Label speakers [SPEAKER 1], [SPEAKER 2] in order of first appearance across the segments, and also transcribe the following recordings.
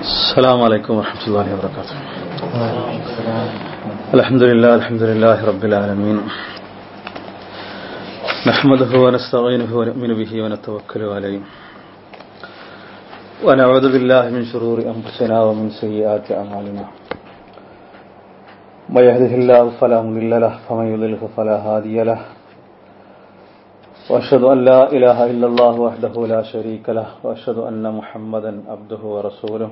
[SPEAKER 1] السلام عليكم ورحمة الله وبركاته الحمد لله الحمد لله رب العالمين نحمده ونستعينه ونؤمن به ونتوكل عليه ونعوذ بالله من شرور أنفسنا ومن سيئات أعمالنا من يهده الله فلا مضل له ومن يضلل فلا هادي له وأشهد أن لا إله إلا الله وحده لا شريك له وأشهد أن محمدا عبده ورسوله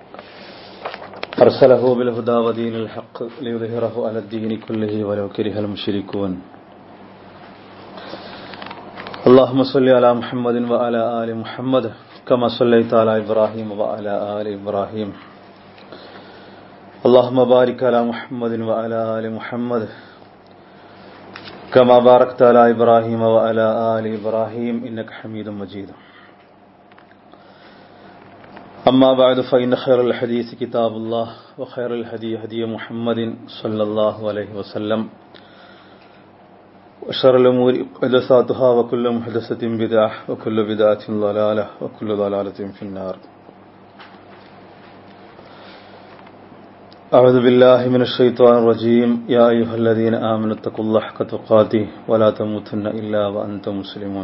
[SPEAKER 1] أرسله بالهدى ودين الحق ليظهره على الدين كله ولو كره المشركون اللهم صل على محمد وعلى آل محمد كما صليت على إبراهيم وعلى آل إبراهيم اللهم بارك على محمد وعلى آل محمد كما باركت على إبراهيم وعلى آل إبراهيم إنك حميد مجيد أما بعد فإن خير الحديث كتاب الله وخير الهدي هدي محمد صلى الله عليه وسلم وشر الأمور محدثاتها وكل محدثة بدعة وكل بدعة ضلالة وكل ضلالة في النار أعوذ بالله من الشيطان الرجيم يا أيها الذين آمنوا اتقوا الله حق تقاته ولا تموتن إلا وأنتم مسلمون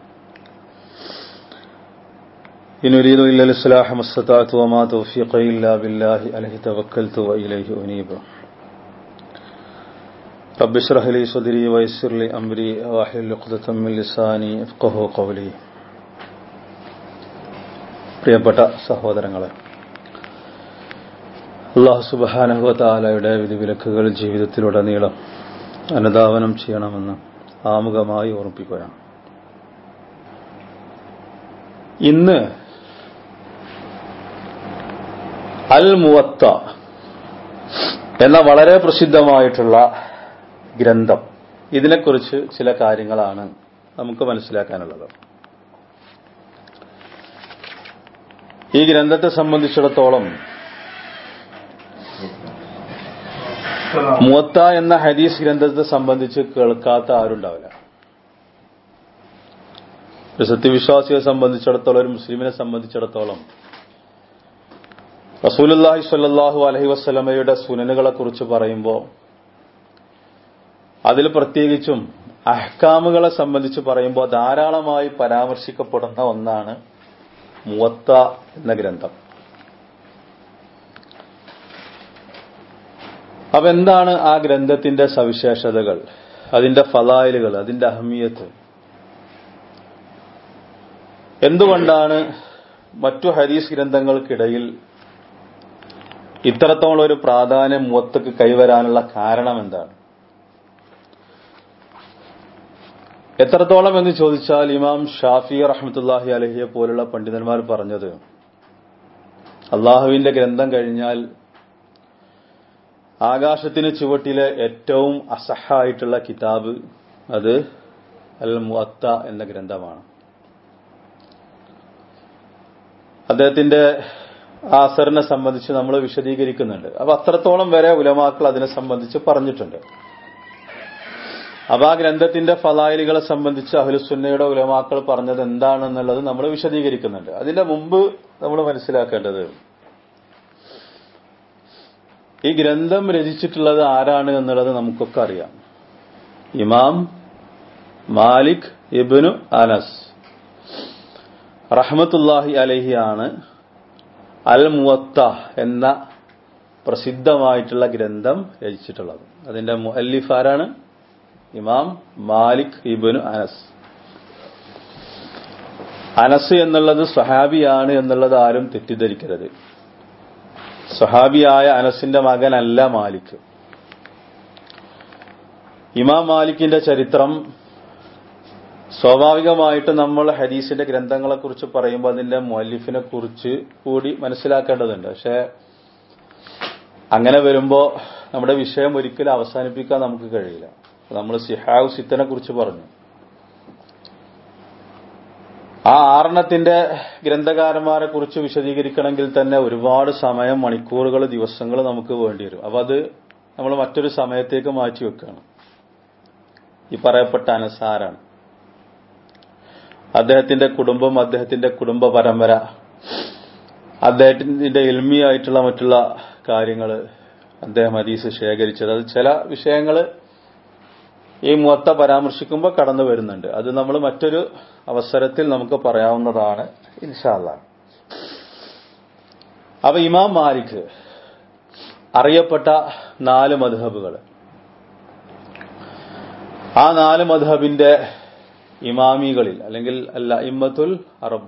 [SPEAKER 1] إن أريد إلا الإصلاح ما استطعت وما توفيقي إلا بالله عليه توكلت وإليه أنيب رب اشرح لي صدري ويسر لي أمري واحلل عقدة من لساني يفقهوا قولي പ്രിയപ്പെട്ട സഹോദരങ്ങളെ അള്ളാഹു സുബാനഹുവ താലയുടെ വിധിവിലക്കുകൾ ജീവിതത്തിലുടനീളം അനുധാവനം ചെയ്യണമെന്ന് ആമുഖമായി ഓർമ്മിപ്പിക്കുകയാണ് ഇന്ന് അൽ മുവത്ത എന്ന വളരെ പ്രസിദ്ധമായിട്ടുള്ള ഗ്രന്ഥം ഇതിനെക്കുറിച്ച് ചില കാര്യങ്ങളാണ് നമുക്ക് മനസ്സിലാക്കാനുള്ളത് ഈ ഗ്രന്ഥത്തെ സംബന്ധിച്ചിടത്തോളം മുവത്ത എന്ന ഹദീസ് ഗ്രന്ഥത്തെ സംബന്ധിച്ച് കേൾക്കാത്ത ആരുണ്ടാവില്ല ഒരു സത്യവിശ്വാസിയെ സംബന്ധിച്ചിടത്തോളം ഒരു മുസ്ലിമിനെ സംബന്ധിച്ചിടത്തോളം റസൂലുല്ലാഹി സ്വല്ലല്ലാഹു അലഹി വസ്ലമയുടെ സുനനുകളെ കുറിച്ച് പറയുമ്പോൾ അതിൽ പ്രത്യേകിച്ചും അഹ്കാമുകളെ സംബന്ധിച്ച് പറയുമ്പോൾ ധാരാളമായി പരാമർശിക്കപ്പെടുന്ന ഒന്നാണ് മുവത്ത എന്ന ഗ്രന്ഥം അപ്പൊ എന്താണ് ആ ഗ്രന്ഥത്തിന്റെ സവിശേഷതകൾ അതിന്റെ ഫലായിലുകൾ അതിന്റെ അഹമിയത്ത് എന്തുകൊണ്ടാണ് മറ്റു ഹദീസ് ഗ്രന്ഥങ്ങൾക്കിടയിൽ ഇത്രത്തോളം ഒരു പ്രാധാന്യം മുവത്തക്ക് കൈവരാനുള്ള കാരണം എന്താണ് എത്രത്തോളം എന്ന് ചോദിച്ചാൽ ഇമാം ഷാഫി റഹ്മത്തുല്ലാഹി അലഹിയെ പോലുള്ള പണ്ഡിതന്മാർ പറഞ്ഞത് അള്ളാഹുവിന്റെ ഗ്രന്ഥം കഴിഞ്ഞാൽ ആകാശത്തിന് ചുവട്ടിലെ ഏറ്റവും അസഹായിട്ടുള്ള കിതാബ് അത് അൽ മുഅത്ത എന്ന ഗ്രന്ഥമാണ് അദ്ദേഹത്തിന്റെ ആ അസറിനെ സംബന്ധിച്ച് നമ്മൾ വിശദീകരിക്കുന്നുണ്ട് അപ്പൊ അത്രത്തോളം വരെ ഉലമാക്കൾ അതിനെ സംബന്ധിച്ച് പറഞ്ഞിട്ടുണ്ട് അപ്പൊ ആ ഗ്രന്ഥത്തിന്റെ ഫലായിലുകളെ സംബന്ധിച്ച് അഹ്ലുസുന്നയുടെ ഉലമാക്കൾ പറഞ്ഞത് എന്താണെന്നുള്ളത് നമ്മൾ വിശദീകരിക്കുന്നുണ്ട് അതിന്റെ മുമ്പ് നമ്മൾ മനസ്സിലാക്കേണ്ടത് ഈ ഗ്രന്ഥം രചിച്ചിട്ടുള്ളത് ആരാണ് എന്നുള്ളത് നമുക്കൊക്കെ അറിയാം ഇമാം മാലിക് ഇബിനു അനസ് റഹ്മത്തുല്ലാഹി അലഹിയാണ് അൽ മുവത്ത എന്ന പ്രസിദ്ധമായിട്ടുള്ള ഗ്രന്ഥം രചിച്ചിട്ടുള്ളത് അതിന്റെ മുഅല്ലിഫ് ആരാണ് ഇമാം മാലിക് ഇബിനു അനസ് അനസ് എന്നുള്ളത് സ്വഹാബിയാണ് എന്നുള്ളത് ആരും തെറ്റിദ്ധരിക്കരുത് സ്വഹാബിയായ അനസിന്റെ മകനല്ല മാലിക് ഇമാം മാലിക്കിന്റെ ചരിത്രം സ്വാഭാവികമായിട്ട് നമ്മൾ ഹദീസിന്റെ ഗ്രന്ഥങ്ങളെ കുറിച്ച് പറയുമ്പോൾ അതിന്റെ മൊല്ലിഫിനെ കുറിച്ച് കൂടി മനസ്സിലാക്കേണ്ടതുണ്ട് പക്ഷെ അങ്ങനെ വരുമ്പോ നമ്മുടെ വിഷയം ഒരിക്കലും അവസാനിപ്പിക്കാൻ നമുക്ക് കഴിയില്ല നമ്മൾ സിഹാവ് സിത്തനെ കുറിച്ച് പറഞ്ഞു ആ ആറെണ്ണത്തിന്റെ ഗ്രന്ഥകാരന്മാരെ കുറിച്ച് വിശദീകരിക്കണമെങ്കിൽ തന്നെ ഒരുപാട് സമയം മണിക്കൂറുകൾ ദിവസങ്ങൾ നമുക്ക് വേണ്ടി വരും അപ്പൊ അത് നമ്മൾ മറ്റൊരു സമയത്തേക്ക് മാറ്റി വെക്കുകയാണ് ഈ പറയപ്പെട്ട അനസാരാണ് അദ്ദേഹത്തിന്റെ കുടുംബം അദ്ദേഹത്തിന്റെ കുടുംബ പരമ്പര അദ്ദേഹത്തിന്റെ എൽമിയായിട്ടുള്ള മറ്റുള്ള കാര്യങ്ങൾ അദ്ദേഹം ഹദീസ് ശേഖരിച്ചത് അത് ചില വിഷയങ്ങൾ ഈ മുവത്ത പരാമർശിക്കുമ്പോൾ കടന്നു വരുന്നുണ്ട് അത് നമ്മൾ മറ്റൊരു അവസരത്തിൽ നമുക്ക് പറയാവുന്നതാണ് ഇൻഷാല്ല അപ്പൊ ഇമാം മാലിക് അറിയപ്പെട്ട നാല് മധുഹബുകൾ ആ നാല് മധുഹബിന്റെ ഇമാമികളിൽ അല്ലെങ്കിൽ അല്ല ഇമ്മത്തുൽ അറബ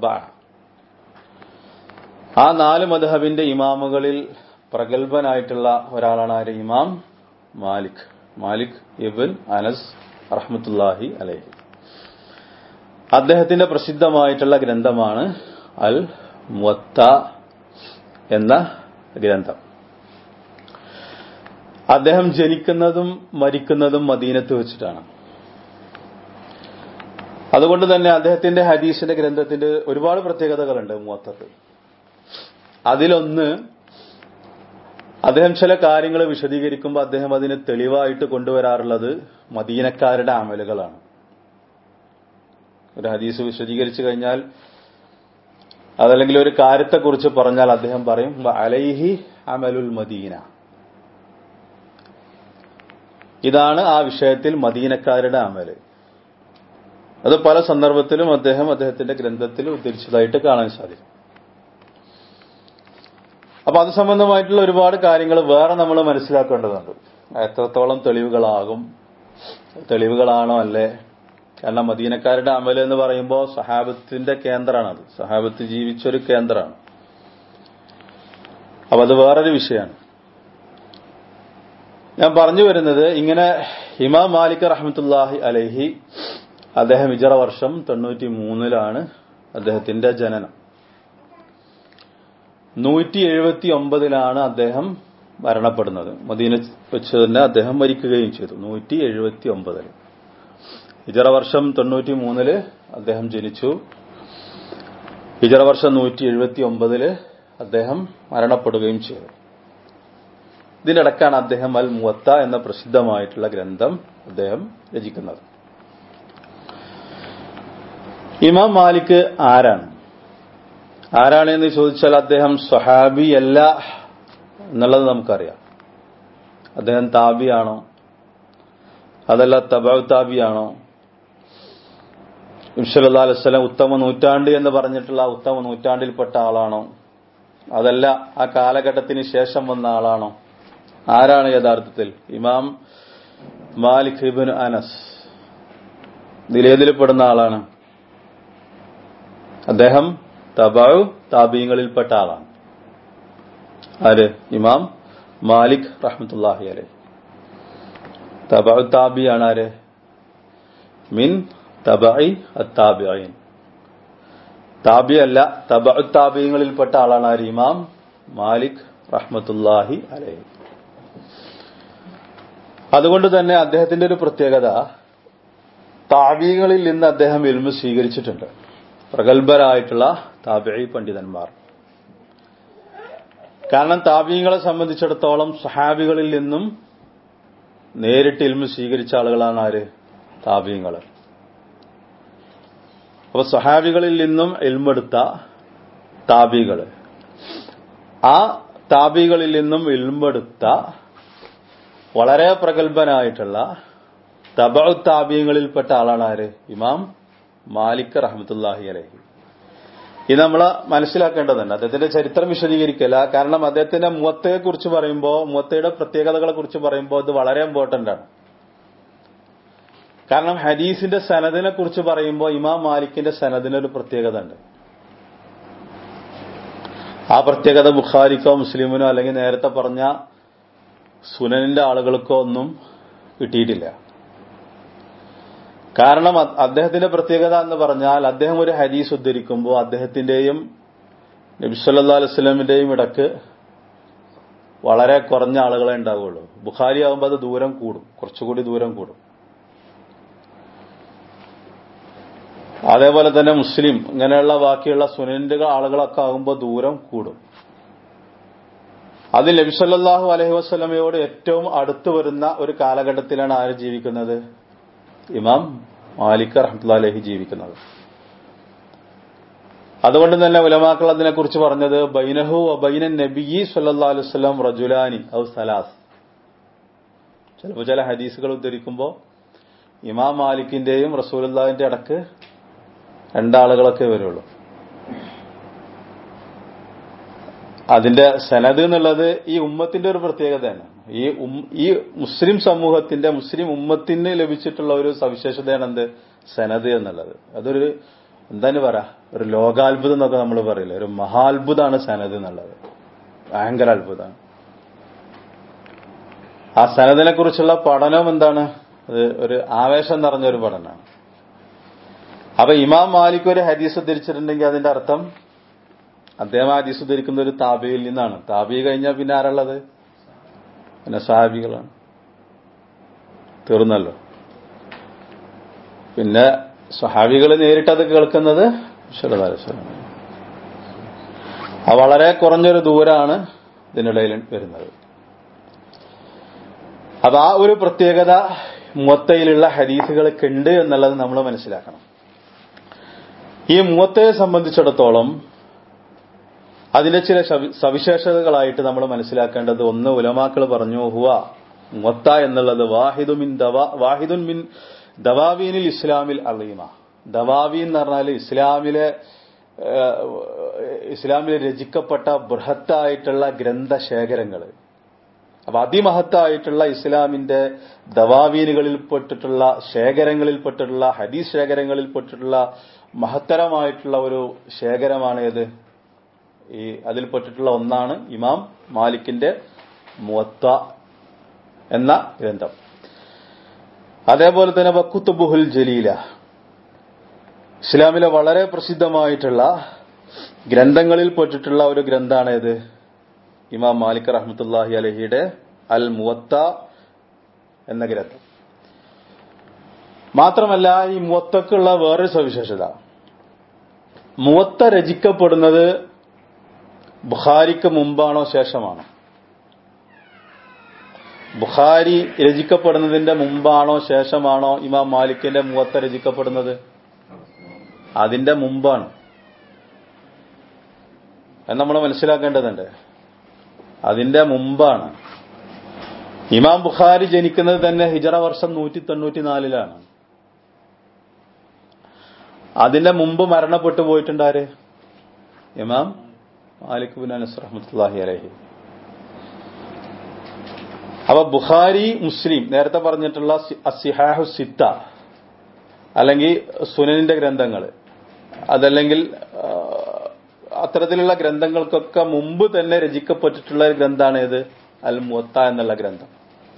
[SPEAKER 1] ആ നാല് മധുഹബിന്റെ ഇമാമുകളിൽ പ്രഗത്ഭനായിട്ടുള്ള ഒരാളാണ് ആര് ഇമാം മാലിക് മാലിക് ഇബിൻ അനസ് റഹ്മത്തുല്ലാഹി അലൈഹി അദ്ദേഹത്തിന്റെ പ്രസിദ്ധമായിട്ടുള്ള ഗ്രന്ഥമാണ് അൽ മുത്ത എന്ന ഗ്രന്ഥം അദ്ദേഹം ജനിക്കുന്നതും മരിക്കുന്നതും മദീനത്ത് വെച്ചിട്ടാണ് അതുകൊണ്ട് തന്നെ അദ്ദേഹത്തിന്റെ ഹദീസിന്റെ ഗ്രന്ഥത്തിന്റെ ഒരുപാട് പ്രത്യേകതകളുണ്ട് മുവത്തത്ത് അതിലൊന്ന് അദ്ദേഹം ചില കാര്യങ്ങൾ വിശദീകരിക്കുമ്പോൾ അദ്ദേഹം അതിന് തെളിവായിട്ട് കൊണ്ടുവരാറുള്ളത് മദീനക്കാരുടെ അമലുകളാണ് ഒരു ഹദീസ് വിശദീകരിച്ചു കഴിഞ്ഞാൽ അതല്ലെങ്കിൽ ഒരു കാര്യത്തെക്കുറിച്ച് പറഞ്ഞാൽ അദ്ദേഹം പറയും അലൈഹി അമലുൽ മദീന ഇതാണ് ആ വിഷയത്തിൽ മദീനക്കാരുടെ അമല് അത് പല സന്ദർഭത്തിലും അദ്ദേഹം അദ്ദേഹത്തിന്റെ ഗ്രന്ഥത്തിൽ ഉദ്ധരിച്ചതായിട്ട് കാണാൻ സാധിക്കും അപ്പൊ അത് സംബന്ധമായിട്ടുള്ള ഒരുപാട് കാര്യങ്ങൾ വേറെ നമ്മൾ മനസ്സിലാക്കേണ്ടതുണ്ട് എത്രത്തോളം തെളിവുകളാകും തെളിവുകളാണോ അല്ലേ കാരണം മദീനക്കാരുടെ അമൽ എന്ന് പറയുമ്പോൾ സഹാബത്തിന്റെ കേന്ദ്രമാണത് സഹാബത്ത് ജീവിച്ചൊരു കേന്ദ്രമാണ് അപ്പൊ അത് വേറൊരു വിഷയമാണ് ഞാൻ പറഞ്ഞു വരുന്നത് ഇങ്ങനെ ഇമാം മാലിക് റഹ്മത്തുല്ലാഹി അലൈഹി അദ്ദേഹം ഇജറ വർഷം തൊണ്ണൂറ്റി മൂന്നിലാണ് അദ്ദേഹത്തിന്റെ ജനനം നൂറ്റി എഴുപത്തി ഒമ്പതിലാണ് അദ്ദേഹം മരണപ്പെടുന്നത് മദീന വെച്ച് തന്നെ അദ്ദേഹം മരിക്കുകയും ചെയ്തു നൂറ്റി എഴുപത്തി ഒമ്പതിൽ ഹിജറ വർഷം തൊണ്ണൂറ്റി മൂന്നില് അദ്ദേഹം ജനിച്ചു ഹിജറ വർഷം നൂറ്റി എഴുപത്തി ഒമ്പതില് അദ്ദേഹം മരണപ്പെടുകയും ചെയ്തു ഇതിനിടക്കാണ് അദ്ദേഹം അൽ മുവത്ത എന്ന പ്രസിദ്ധമായിട്ടുള്ള ഗ്രന്ഥം അദ്ദേഹം രചിക്കുന്നത് ഇമാം മാലിക് ആരാണ് ആരാണ് എന്ന് ചോദിച്ചാൽ അദ്ദേഹം സ്വഹാബി അല്ല എന്നുള്ളത് നമുക്കറിയാം അദ്ദേഹം താബിയാണോ അതല്ല തബാവ് താബിയാണോ ഇംഷല്ലാ അലൈവലം ഉത്തമ നൂറ്റാണ്ട് എന്ന് പറഞ്ഞിട്ടുള്ള ഉത്തമ നൂറ്റാണ്ടിൽപ്പെട്ട ആളാണോ അതല്ല ആ കാലഘട്ടത്തിന് ശേഷം വന്ന ആളാണോ ആരാണ് യഥാർത്ഥത്തിൽ ഇമാം മാലിക് ഹിബിൻ അനസ് നിലേതിൽപ്പെടുന്ന ആളാണ് അദ്ദേഹം തബാവ് താബീങ്ങളിൽപ്പെട്ട ആളാണ് ആര് ഇമാം മാലിക് റഹ്മത്തുല്ലാഹി അലൈ തബാവ് താബിയാണ് ആര് മിൻ തബായി അത്താബിയൻ താബി അല്ല തബാവ് താബിയങ്ങളിൽപ്പെട്ട ആളാണ് ആര് ഇമാം മാലിക് റഹ്മത്തുല്ലാഹി അലൈ അതുകൊണ്ട് തന്നെ അദ്ദേഹത്തിന്റെ ഒരു പ്രത്യേകത താബിയങ്ങളിൽ നിന്ന് അദ്ദേഹം എൽമ സ്വീകരിച്ചിട്ടുണ്ട് പ്രഗത്ഭരായിട്ടുള്ള താബിഴി പണ്ഡിതന്മാർ കാരണം താബീങ്ങളെ സംബന്ധിച്ചിടത്തോളം സഹാബികളിൽ നിന്നും നേരിട്ട് ഇൽമ സ്വീകരിച്ച ആളുകളാണ് ആര് താബീങ്ങൾ അപ്പൊ സഹാബികളിൽ നിന്നും ഇൽമെടുത്ത താബികൾ ആ താബികളിൽ നിന്നും ഇൽമെടുത്ത വളരെ പ്രഗത്ഭനായിട്ടുള്ള തബ താബീങ്ങളിൽപ്പെട്ട ആളാണ് ആര് ഇമാം മാലിക് റഹമത്തുല്ലാഹി അലഹി ഇത് നമ്മൾ മനസ്സിലാക്കേണ്ടതുണ്ട് അദ്ദേഹത്തിന്റെ ചരിത്രം വിശദീകരിക്കില്ല കാരണം അദ്ദേഹത്തിന്റെ മുവത്തയെ കുറിച്ച് പറയുമ്പോൾ മുവത്തയുടെ പ്രത്യേകതകളെ കുറിച്ച് പറയുമ്പോൾ ഇത് വളരെ ഇമ്പോർട്ടന്റ് ആണ് കാരണം ഹദീസിന്റെ സനദിനെ കുറിച്ച് പറയുമ്പോൾ ഇമാം മാലിക്കിന്റെ സനദിനൊരു പ്രത്യേകത ഉണ്ട് ആ പ്രത്യേകത ബുഖാരിക്കോ മുസ്ലിമിനോ അല്ലെങ്കിൽ നേരത്തെ പറഞ്ഞ സുനനിന്റെ ആളുകൾക്കോ ഒന്നും കിട്ടിയിട്ടില്ല കാരണം അദ്ദേഹത്തിന്റെ പ്രത്യേകത എന്ന് പറഞ്ഞാൽ അദ്ദേഹം ഒരു ഹദീസ് ഉദ്ധരിക്കുമ്പോൾ അദ്ദേഹത്തിന്റെയും നബിസ്വല്ലാ അലുസ്ലമിന്റെയും ഇടക്ക് വളരെ കുറഞ്ഞ ആളുകളെ ഉണ്ടാവുകയുള്ളൂ ബുഖാരി ആകുമ്പോൾ അത് ദൂരം കൂടും കുറച്ചുകൂടി ദൂരം കൂടും അതേപോലെ തന്നെ മുസ്ലിം ഇങ്ങനെയുള്ള ബാക്കിയുള്ള സുനന്റെ ആളുകളൊക്കെ ആകുമ്പോൾ ദൂരം കൂടും അത് നബിസല്ലാഹു അലഹി വസ്ലമയോട് ഏറ്റവും അടുത്ത് വരുന്ന ഒരു കാലഘട്ടത്തിലാണ് ആര് ജീവിക്കുന്നത് ഇമാം മാലിക് റഹ്മത്തുള്ള അലഹി ജീവിക്കുന്നത് അതുകൊണ്ട് തന്നെ ഉലമാക്കൾ അതിനെ കുറിച്ച് പറഞ്ഞത് ബൈനഹു ബൈനൻ നബിയി സല്ലാ അലുസ്ലാം റജുലാനി ഔ സലാസ് ചിലപ്പോൾ ചില ഹദീസുകൾ ഉദ്ധരിക്കുമ്പോൾ ഇമാം മാലിക്കിന്റെയും റസൂലുള്ളാഹിന്റെ ഇടക്ക് രണ്ടാളുകളൊക്കെ വരുള്ളൂ അതിന്റെ സനത് എന്നുള്ളത് ഈ ഉമ്മത്തിന്റെ ഒരു പ്രത്യേകതയാണ് ഈ ഈ മുസ്ലിം സമൂഹത്തിന്റെ മുസ്ലിം ഉമ്മത്തിന് ലഭിച്ചിട്ടുള്ള ഒരു സവിശേഷതയാണ് എന്ത് സനത് എന്നുള്ളത് അതൊരു എന്താണ് പറ ഒരു ലോകാത്ഭുതം എന്നൊക്കെ നമ്മൾ പറയില്ല ഒരു മഹാത്ഭുതമാണ് സനത് എന്നുള്ളത് ഭയങ്കര അത്ഭുതമാണ് ആ സനദിനെ കുറിച്ചുള്ള പഠനം എന്താണ് അത് ഒരു ആവേശം നിറഞ്ഞ ഒരു പഠനമാണ് അപ്പൊ ഇമാം മാലിക് ഒരു ഹദീസ് ഉദ്ധരിച്ചിട്ടുണ്ടെങ്കിൽ അതിന്റെ അർത്ഥം അദ്ദേഹം ഹദീസ് ഉദ്ധരിക്കുന്ന ഒരു താബിയിൽ നിന്നാണ് താബി കഴിഞ്ഞാൽ പിന്നെ ആരുള്ളത് പിന്നെ സാഹിബികളാണ് തീർന്നല്ലോ പിന്നെ സ്വഹാബികൾ നേരിട്ടത് കേൾക്കുന്നത് ആ വളരെ കുറഞ്ഞൊരു ദൂരാണ് ഇതിനിടയിൽ വരുന്നത് അപ്പൊ ആ ഒരു പ്രത്യേകത മുവത്തയിലുള്ള ഹദീസുകൾക്ക് ഉണ്ട് എന്നുള്ളത് നമ്മൾ മനസ്സിലാക്കണം ഈ മുവത്തയെ സംബന്ധിച്ചിടത്തോളം അതിന്റെ ചില സവിശേഷതകളായിട്ട് നമ്മൾ മനസ്സിലാക്കേണ്ടത് ഒന്ന് ഉലമാക്കൾ പറഞ്ഞു ഹുവ മുവത്ത എന്നുള്ളത് വാഹിദുമിൻ വാഹിദുൻ മിൻ ദവാവീനിൽ ഇസ്ലാമിൽ അലീമ ദവാവി എന്ന് പറഞ്ഞാൽ ഇസ്ലാമിലെ ഇസ്ലാമിൽ രചിക്കപ്പെട്ട ബൃഹത്തായിട്ടുള്ള ഗ്രന്ഥശേഖരങ്ങൾ അപ്പൊ അതിമഹത്തായിട്ടുള്ള ഇസ്ലാമിന്റെ ദവാവീനുകളിൽ പെട്ടിട്ടുള്ള ശേഖരങ്ങളിൽ പെട്ടിട്ടുള്ള ഹദീസ് ശേഖരങ്ങളിൽ പെട്ടിട്ടുള്ള മഹത്തരമായിട്ടുള്ള ഒരു ശേഖരമാണ് ഏത് ഈ അതിൽപ്പെട്ടിട്ടുള്ള ഒന്നാണ് ഇമാം മാലിക്കിന്റെ മുവത്ത എന്ന ഗ്രന്ഥം അതേപോലെ തന്നെ വക്കുത്തുബുഹുൽ ജലീല ഇസ്ലാമിലെ വളരെ പ്രസിദ്ധമായിട്ടുള്ള ഗ്രന്ഥങ്ങളിൽ പെട്ടിട്ടുള്ള ഒരു ഗ്രന്ഥമാണ് ഇത് ഇമാം മാലിക് റഹ്മത്തുല്ലാഹി അലഹിയുടെ അൽ മുവത്ത എന്ന ഗ്രന്ഥം മാത്രമല്ല ഈ മുവത്തക്കുള്ള വേറൊരു സവിശേഷത മുവത്ത രചിക്കപ്പെടുന്നത് ബുഖാരിക്ക് മുമ്പാണോ ശേഷമാണോ ബുഖാരി രചിക്കപ്പെടുന്നതിന്റെ മുമ്പാണോ ശേഷമാണോ ഇമാം മാലിക്കിന്റെ മുവത്ത രചിക്കപ്പെടുന്നത് അതിന്റെ മുമ്പാണ് അത് നമ്മൾ മനസ്സിലാക്കേണ്ടതുണ്ട് അതിന്റെ മുമ്പാണ് ഇമാം ബുഖാരി ജനിക്കുന്നത് തന്നെ ഹിജറ വർഷം നൂറ്റി തൊണ്ണൂറ്റി നാലിലാണ് അതിന്റെ മുമ്പ് മരണപ്പെട്ടു പോയിട്ടുണ്ടാര് ഇമാം മാലിക് ബിൻ അനസ് റഹ്മത്തുല്ലാഹി അലഹി അപ്പൊ ബുഖാരി മുസ്ലിം നേരത്തെ പറഞ്ഞിട്ടുള്ള അസിഹാഹു സിത്ത അല്ലെങ്കിൽ സുനനിന്റെ ഗ്രന്ഥങ്ങൾ അതല്ലെങ്കിൽ അത്തരത്തിലുള്ള ഗ്രന്ഥങ്ങൾക്കൊക്കെ മുമ്പ് തന്നെ രചിക്കപ്പെട്ടിട്ടുള്ള ഒരു ഗ്രന്ഥമാണ് ഏത് അൽ മുത്ത എന്നുള്ള ഗ്രന്ഥം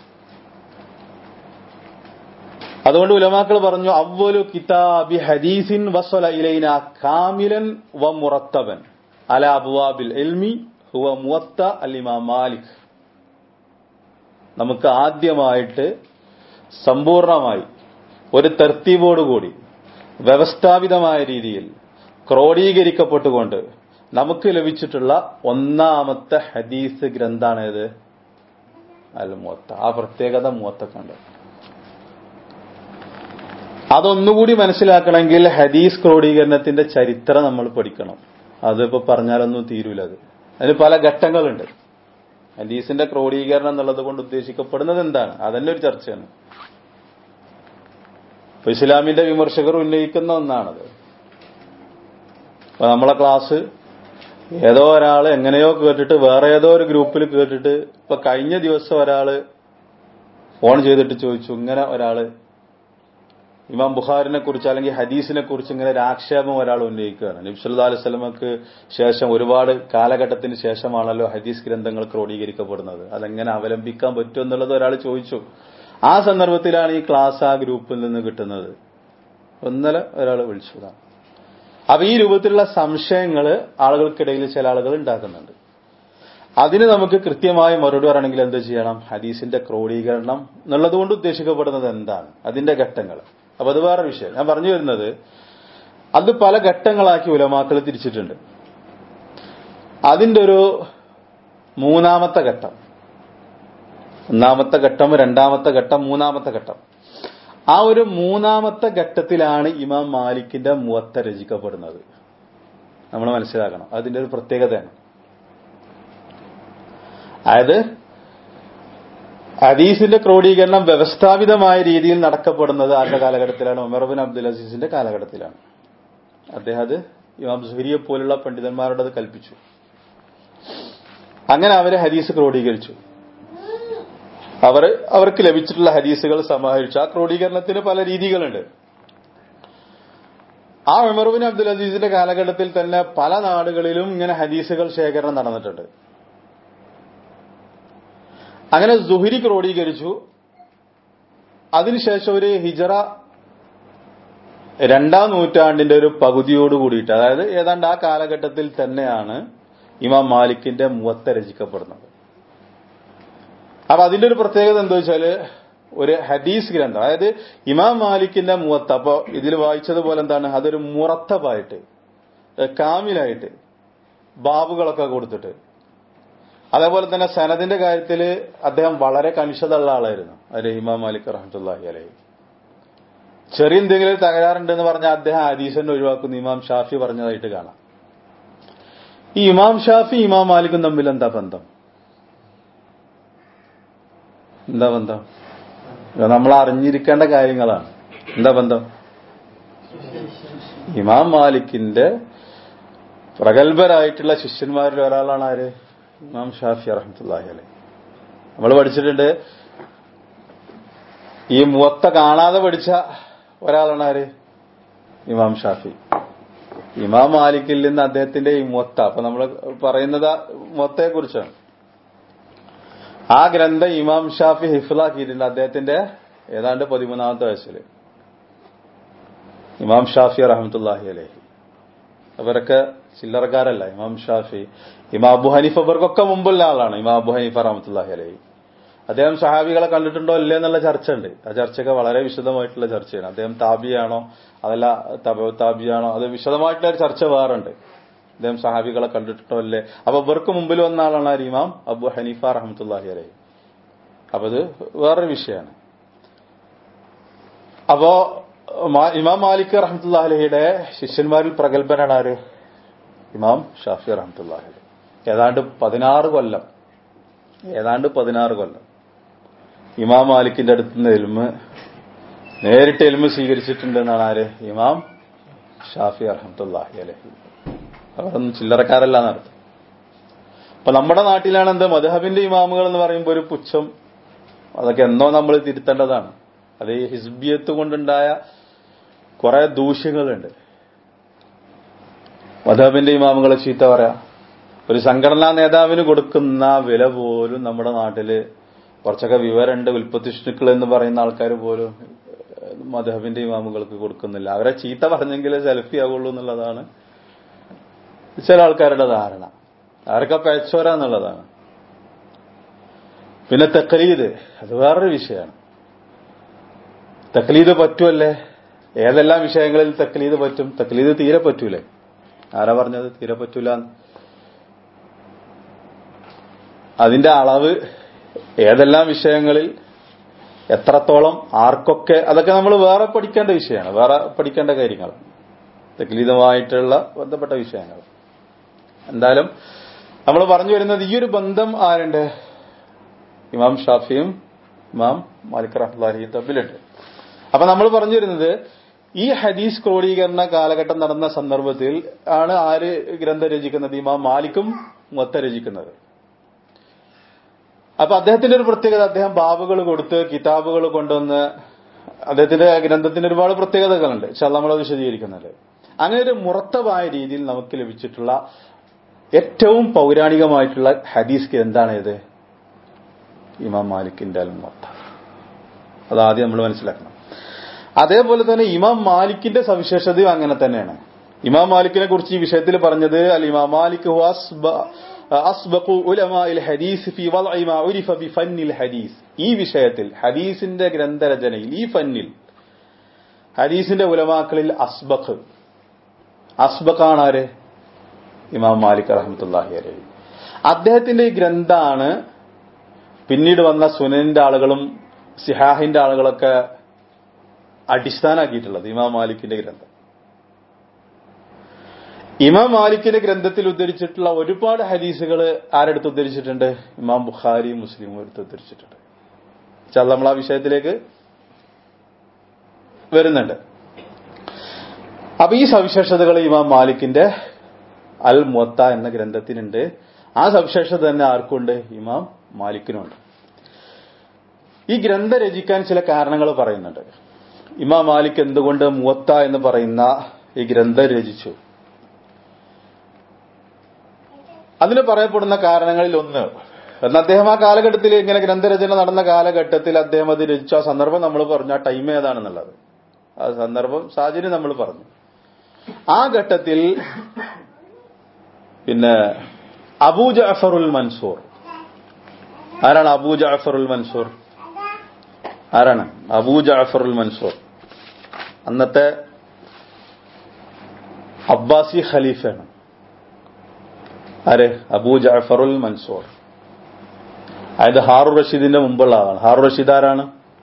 [SPEAKER 1] അതുകൊണ്ട് ഉലമാക്കൾ പറഞ്ഞു അവലു കിതാബി ഹദീസിൻ വസ്വല ഇലൈന കാമിലൻ വ മുറത്തബൻ അല അബുവാബിൽ എൽമി ഹുവ മുവത്ത അൽ ഇമാം മാലിക് നമുക്ക് ആദ്യമായിട്ട് സമ്പൂർണമായി ഒരു തർത്തീവോടുകൂടി വ്യവസ്ഥാപിതമായ രീതിയിൽ ക്രോഡീകരിക്കപ്പെട്ടുകൊണ്ട് നമുക്ക് ലഭിച്ചിട്ടുള്ള ഒന്നാമത്തെ ഹദീസ് ഗ്രന്ഥാണേത് അൽ മുവത്ത ആ പ്രത്യേകത മുവത്തക്കുണ്ട് അതൊന്നുകൂടി മനസ്സിലാക്കണമെങ്കിൽ ഹദീസ് ക്രോഡീകരണത്തിന്റെ ചരിത്രം നമ്മൾ പഠിക്കണം അതിപ്പോ പറഞ്ഞാലൊന്നും തീരൂല അത് അതിന് പല ഘട്ടങ്ങളുണ്ട് ഹദീസിന്റെ ക്രോഡീകരണം എന്നുള്ളത് കൊണ്ട് ഉദ്ദേശിക്കപ്പെടുന്നത് എന്താണ് അതന്നെ ഒരു ചർച്ചയാണ് ഇപ്പൊ ഇസ്ലാമിന്റെ വിമർശകർ ഉന്നയിക്കുന്ന ഒന്നാണത് അപ്പൊ നമ്മളെ ക്ലാസ് ഏതോ ഒരാൾ എങ്ങനെയോ കേട്ടിട്ട് വേറെ ഏതോ ഒരു ഗ്രൂപ്പിൽ കേട്ടിട്ട് ഇപ്പൊ കഴിഞ്ഞ ദിവസം ഒരാള് ഫോൺ ചെയ്തിട്ട് ചോദിച്ചു ഇങ്ങനെ ഒരാള് ഇമാം ബുഖാറിനെ കുറിച്ച് അല്ലെങ്കിൽ ഹദീസിനെ കുറിച്ച് ഇങ്ങനെ ഒരു ആക്ഷേപം ഒരാൾ ഉന്നയിക്കുകയാണ് നബ്സല്ലാ അലൈഹി സ്വലമക്ക് ശേഷം ഒരുപാട് കാലഘട്ടത്തിന് ശേഷമാണല്ലോ ഹദീസ് ഗ്രന്ഥങ്ങൾ ക്രോഡീകരിക്കപ്പെടുന്നത് അതെങ്ങനെ അവലംബിക്കാൻ പറ്റും എന്നുള്ളത് ഒരാൾ ചോദിച്ചു ആ സന്ദർഭത്തിലാണ് ഈ ക്ലാസ് ആ ഗ്രൂപ്പിൽ നിന്ന് കിട്ടുന്നത് ഇന്നലെ ഒരാൾ വിളിച്ചതാണ് അപ്പൊ ഈ രൂപത്തിലുള്ള സംശയങ്ങൾ ആളുകൾക്കിടയിൽ ചില ആളുകൾ ഉണ്ടാക്കുന്നുണ്ട് അതിന് നമുക്ക് കൃത്യമായ മറുപടി പറയണമെങ്കിൽ എന്ത് ചെയ്യണം ഹദീസിന്റെ ക്രോഡീകരണം എന്നുള്ളത് കൊണ്ട് ഉദ്ദേശിക്കപ്പെടുന്നത് എന്താണ് അതിന്റെ ഘട്ടങ്ങൾ അപ്പൊ അത് വേറെ വിഷയം ഞാൻ പറഞ്ഞു വരുന്നത് അത് പല ഘട്ടങ്ങളാക്കി ഉലമാക്കൾ തിരിച്ചിട്ടുണ്ട് അതിന്റെ ഒരു മൂന്നാമത്തെ ഘട്ടം ഒന്നാമത്തെ ഘട്ടം രണ്ടാമത്തെ ഘട്ടം മൂന്നാമത്തെ ഘട്ടം ആ ഒരു മൂന്നാമത്തെ ഘട്ടത്തിലാണ് ഇമാം മാലിക്കിന്റെ മുവത്ത രചിക്കപ്പെടുന്നത് നമ്മൾ മനസ്സിലാക്കണം അതിന്റെ ഒരു പ്രത്യേകതയാണ് അതായത് ഹദീസിന്റെ ക്രോഡീകരണം വ്യവസ്ഥാപിതമായ രീതിയിൽ നടക്കപ്പെടുന്നത് ആരുടെ കാലഘട്ടത്തിലാണ് ഉമർബിൻ അബ്ദുൽ അസീസിന്റെ കാലഘട്ടത്തിലാണ് അദ്ദേഹം അത് ഇമാം സുഹരിയെ പോലുള്ള പണ്ഡിതന്മാരോട് അത് കൽപ്പിച്ചു അങ്ങനെ അവര് ഹദീസ് ക്രോഡീകരിച്ചു അവർ അവർക്ക് ലഭിച്ചിട്ടുള്ള ഹദീസുകൾ സമാഹരിച്ചു ആ ക്രോഡീകരണത്തിന് പല രീതികളുണ്ട് ആ ഉമർബിൻ അബ്ദുൽ അസീസിന്റെ കാലഘട്ടത്തിൽ തന്നെ പല നാടുകളിലും ഇങ്ങനെ ഹദീസുകൾ ശേഖരണം നടന്നിട്ടുണ്ട് അങ്ങനെ സുഹരി ക്രോഡീകരിച്ചു അതിനുശേഷം ഒരു ഹിജറ രണ്ടാം നൂറ്റാണ്ടിന്റെ ഒരു പകുതിയോട് കൂടിയിട്ട് അതായത് ഏതാണ്ട് ആ കാലഘട്ടത്തിൽ തന്നെയാണ് ഇമാം മാലിക്കിന്റെ മുവത്ത രചിക്കപ്പെടുന്നത് അപ്പൊ അതിന്റെ ഒരു പ്രത്യേകത എന്താ വെച്ചാല് ഒരു ഹദീസ് ഗ്രന്ഥം അതായത് ഇമാം മാലിക്കിന്റെ മുവത്ത അപ്പൊ ഇതിൽ വായിച്ചതുപോലെ എന്താണ് അതൊരു മുറത്തബായിട്ട് കാമിലായിട്ട് ബാബുകളൊക്കെ കൊടുത്തിട്ട് അതേപോലെ തന്നെ സനദിന്റെ കാര്യത്തിൽ അദ്ദേഹം വളരെ കണിശതയുള്ള ആളായിരുന്നു അതിൽ ഇമാം മാലിക് റഹമത്തുല്ലാഹി അലഹി ചെറിയ എന്തെങ്കിലും തകരാറുണ്ടെന്ന് പറഞ്ഞാൽ അദ്ദേഹം ഹദീസിനെ ഒഴിവാക്കുന്ന ഇമാം ഷാഫി പറഞ്ഞതായിട്ട് കാണാം ഈ ഇമാം ഷാഫി ഇമാം മാലിക്കും തമ്മിൽ എന്താ ബന്ധം എന്താ ബന്ധം നമ്മൾ അറിഞ്ഞിരിക്കേണ്ട കാര്യങ്ങളാണ് എന്താ ബന്ധം ഇമാം മാലിക്കിന്റെ പ്രഗത്ഭരായിട്ടുള്ള ശിഷ്യന്മാരിൽ ഒരാളാണ് ആര് ഇമാം ഷാഫി റഹമത്തുല്ലാഹി അലൈ നമ്മൾ പഠിച്ചിട്ടുണ്ട് ഈ മുവത്ത കാണാതെ പഠിച്ച ഒരാളാണ് ആര് ഇമാം ഷാഫി ഇമാം മാലിക്കിൽ നിന്ന് അദ്ദേഹത്തിന്റെ ഈ മുവത്ത അപ്പൊ നമ്മൾ പറയുന്നത് മുവത്തയെ കുറിച്ചാണ് ആ ഗ്രന്ഥം ഇമാം ഷാഫി ഹിഫിലാക്കിയിട്ടുണ്ട് അദ്ദേഹത്തിന്റെ ഏതാണ്ട് പതിമൂന്നാമത്തെ വയസ്സിൽ ഇമാം ഷാഫി റഹമത്തുല്ലാഹി അലൈഹി അവരൊക്കെ ചില്ലറക്കാരല്ല ഇമാം ഷാഫി ഇമാം അബു ഹനീഫ ഇവർക്കൊക്കെ മുമ്പുള്ള ആളാണ് ഇമാം അബു ഹനീഫ റഹമത്തുല്ലാഹി അലൈഹി അദ്ദേഹം സഹാബികളെ കണ്ടിട്ടുണ്ടോ ഇല്ലേ എന്നുള്ള ചർച്ച ഉണ്ട് ആ ചർച്ചയൊക്കെ വളരെ വിശദമായിട്ടുള്ള ചർച്ചയാണ് അദ്ദേഹം താബിയാണോ അതല്ല തബ താബിയാണോ അത് വിശദമായിട്ടുള്ള ഒരു ചർച്ച വേറുണ്ട് അദ്ദേഹം സഹാബികളെ കണ്ടിട്ടോ അല്ലേ അപ്പൊ ഇവർക്ക് മുമ്പിൽ വന്ന ആളാണ് ആര് ഇമാം അബു ഹനീഫ റഹമത്തുല്ലാഹി അലൈഹി അപ്പൊ ഇത് വേറൊരു വിഷയമാണ് അപ്പോ ഇമാം മാലിക് റഹമത്തുല്ലാ അലഹിയുടെ ശിഷ്യന്മാരിൽ പ്രഗത്ഭനാണ് ആര് ഇമാം ഷാഫി റഹമത്തുല്ലാഹി അലഹി ഏതാണ്ട് പതിനാറ് കൊല്ലം ഏതാണ്ട് പതിനാറ് കൊല്ലം ഇമാം മാലിക്കിന്റെ അടുത്ത് നിന്ന് എൽമ് നേരിട്ട് എൽമ് സ്വീകരിച്ചിട്ടുണ്ടെന്നാണ് ആര് ഇമാം ഷാഫി അറഹമത്തുല്ലാഹി അലഹി അവരൊന്നും ചില്ലറക്കാരല്ല എന്നർത്ഥം അപ്പൊ നമ്മുടെ നാട്ടിലാണ് എന്ത് മധുഹബിന്റെ ഇമാമുകൾ എന്ന് പറയുമ്പോൾ ഒരു പുച്ഛം അതൊക്കെ എന്നോ നമ്മൾ തിരുത്തേണ്ടതാണ് അത് ഈ ഹിസ്ബിയത്ത് കൊണ്ടുണ്ടായ കുറെ ദൂഷ്യങ്ങളുണ്ട് മധുഹബിന്റെ ഇമാമുകളെ ചീത്ത പറയാം ഒരു സംഘടനാ നേതാവിന് കൊടുക്കുന്ന വില പോലും നമ്മുടെ നാട്ടില് കുറച്ചൊക്കെ വിവരമുണ്ട് ഉൽപ്പത്തിഷ്ണുക്കൾ എന്ന് പറയുന്ന ആൾക്കാർ പോലും മധുഹബിന്റെ ഇമാമുകൾക്ക് കൊടുക്കുന്നില്ല അവരെ ചീത്ത പറഞ്ഞെങ്കിലേ സെൽഫി ആവുള്ളൂ എന്നുള്ളതാണ് ചില ആൾക്കാരുടെ ധാരണ അവരൊക്കെ പഴച്ചോര എന്നുള്ളതാണ് പിന്നെ തെക്കലീദ് അത് വേറൊരു വിഷയമാണ് തക്ലീദ് പറ്റുമല്ലേ ഏതെല്ലാം വിഷയങ്ങളിൽ തക്ലീദ് പറ്റും തക്ലീദ് തീരെ പറ്റൂലേ ആരാ പറഞ്ഞത് തീരെ പറ്റൂല അതിന്റെ അളവ് ഏതെല്ലാം വിഷയങ്ങളിൽ എത്രത്തോളം ആർക്കൊക്കെ അതൊക്കെ നമ്മൾ വേറെ പഠിക്കേണ്ട വിഷയമാണ് വേറെ പഠിക്കേണ്ട കാര്യങ്ങൾ തക്ലീദുമായിട്ടുള്ള ബന്ധപ്പെട്ട വിഷയങ്ങൾ എന്തായാലും നമ്മൾ പറഞ്ഞു വരുന്നത് ഈ ഒരു ബന്ധം ആരുണ്ട് ഇമാം ഷാഫിയും ഇമാം മാലിക് റഹ്ലാഹിയും തമ്മിലുണ്ട് അപ്പൊ നമ്മൾ പറഞ്ഞു വരുന്നത് ഈ ഹദീസ് ക്രോഡീകരണ കാലഘട്ടം നടന്ന സന്ദർഭത്തിൽ ആണ് ആര് ഗ്രന്ഥം രചിക്കുന്നത് ഇമാം മാലിക്കും മൊത്ത രചിക്കുന്നത് അപ്പൊ അദ്ദേഹത്തിന്റെ ഒരു പ്രത്യേകത അദ്ദേഹം ബാബുകൾ കൊടുത്ത് കിതാബുകൾ കൊണ്ടുവന്ന് അദ്ദേഹത്തിന്റെ ഗ്രന്ഥത്തിന് ഒരുപാട് പ്രത്യേകതകളുണ്ട് പക്ഷെ നമ്മൾ വിശദീകരിക്കുന്നുണ്ട് അങ്ങനെ ഒരു മുറത്തമായ രീതിയിൽ നമുക്ക് ലഭിച്ചിട്ടുള്ള ഏറ്റവും പൗരാണികമായിട്ടുള്ള ഹദീസ് എന്താണ് ഇത് ഇമാം മാലിക്കിന്റെ അൽ മൊത്ത അതാദ്യം നമ്മൾ മനസ്സിലാക്കണം അതേപോലെ തന്നെ ഇമാം മാലിക്കിന്റെ സവിശേഷതയും അങ്ങനെ തന്നെയാണ് ഇമാം മാലിക്കിനെ കുറിച്ച് ഈ വിഷയത്തിൽ പറഞ്ഞത് അൽ ഇമാം മാലിക് അസ്ബഖു ഉലമാഇൽ ഹദീസ് ഫി വദ്ഇ മാ ഉരിഫ ബി ഫന്നിൽ ഹദീസ് ഈ വിഷയത്തിൽ ഹദീസിന്റെ ഗ്രന്ഥരചനയിൽ ഈ ഫന്നിൽ ഹദീസിന്റെ ഉലമാക്കളിൽ അസ്ബഖ് അസ്ബഖാണ് ആര് ഇമാം മാലിക് റഹ്മത്തുള്ളാഹി അലൈഹി അദ്ദേഹത്തിന്റെ ഈ ഗ്രന്ഥാണ് പിന്നീട് വന്ന സുനനിന്റെ ആളുകളും സിഹാഹിന്റെ ആളുകളൊക്കെ അടിസ്ഥാനാക്കിയിട്ടുള്ളത് ഇമാം മാലിക്കിന്റെ ഗ്രന്ഥം ഇമാം മാലിക്കിന്റെ ഗ്രന്ഥത്തിൽ ഉദ്ധരിച്ചിട്ടുള്ള ഒരുപാട് ഹദീസുകൾ ആരെടുത്ത് ഉദ്ധരിച്ചിട്ടുണ്ട് ഇമാം ബുഖാരി മുസ്ലിമും എടുത്ത് ഉദ്ധരിച്ചിട്ടുണ്ട് ചാൽ നമ്മൾ ആ വിഷയത്തിലേക്ക് വരുന്നുണ്ട് അപ്പൊ ഈ സവിശേഷതകൾ ഇമാം മാലിക്കിന്റെ അൽ മൊത്ത എന്ന ഗ്രന്ഥത്തിനുണ്ട് ആ സവിശേഷത തന്നെ ആർക്കുണ്ട് ഇമാം മാലിക്കിനുണ്ട് ഈ ഗ്രന്ഥം രചിക്കാൻ ചില കാരണങ്ങൾ പറയുന്നുണ്ട് ഇമാം മാലിക് എന്തുകൊണ്ട് മുവത്ത എന്ന് പറയുന്ന ഈ ഗ്രന്ഥം രചിച്ചു അതിന് പറയപ്പെടുന്ന കാരണങ്ങളിൽ ഒന്ന് എന്നാൽ അദ്ദേഹം ആ കാലഘട്ടത്തിൽ ഇങ്ങനെ ഗ്രന്ഥരചന നടന്ന കാലഘട്ടത്തിൽ അദ്ദേഹം അത് രചിച്ച ആ സന്ദർഭം നമ്മൾ പറഞ്ഞു ആ ടൈം ഏതാണെന്നുള്ളത് ആ സന്ദർഭം സാഹചര്യം നമ്മൾ പറഞ്ഞു ആ ഘട്ടത്തിൽ പിന്നെ അബൂ ജഅഫറുൽ മൻസൂർ ആരാണ് അബൂ ജഅഫറുൽ മൻസൂർ ആരാണ് അബൂ ജഅഫറുൽ മൻസൂർ അന്നത്തെ അബ്ബാസി ഖലീഫയാണ് ആര് അബൂ ജഅഫറുൽ മൻസൂർ അതായത് ഹാറു റഷീദിന്റെ മുമ്പുള്ള ആളാണ് ഹാറു റഷീദ് ആരാണ്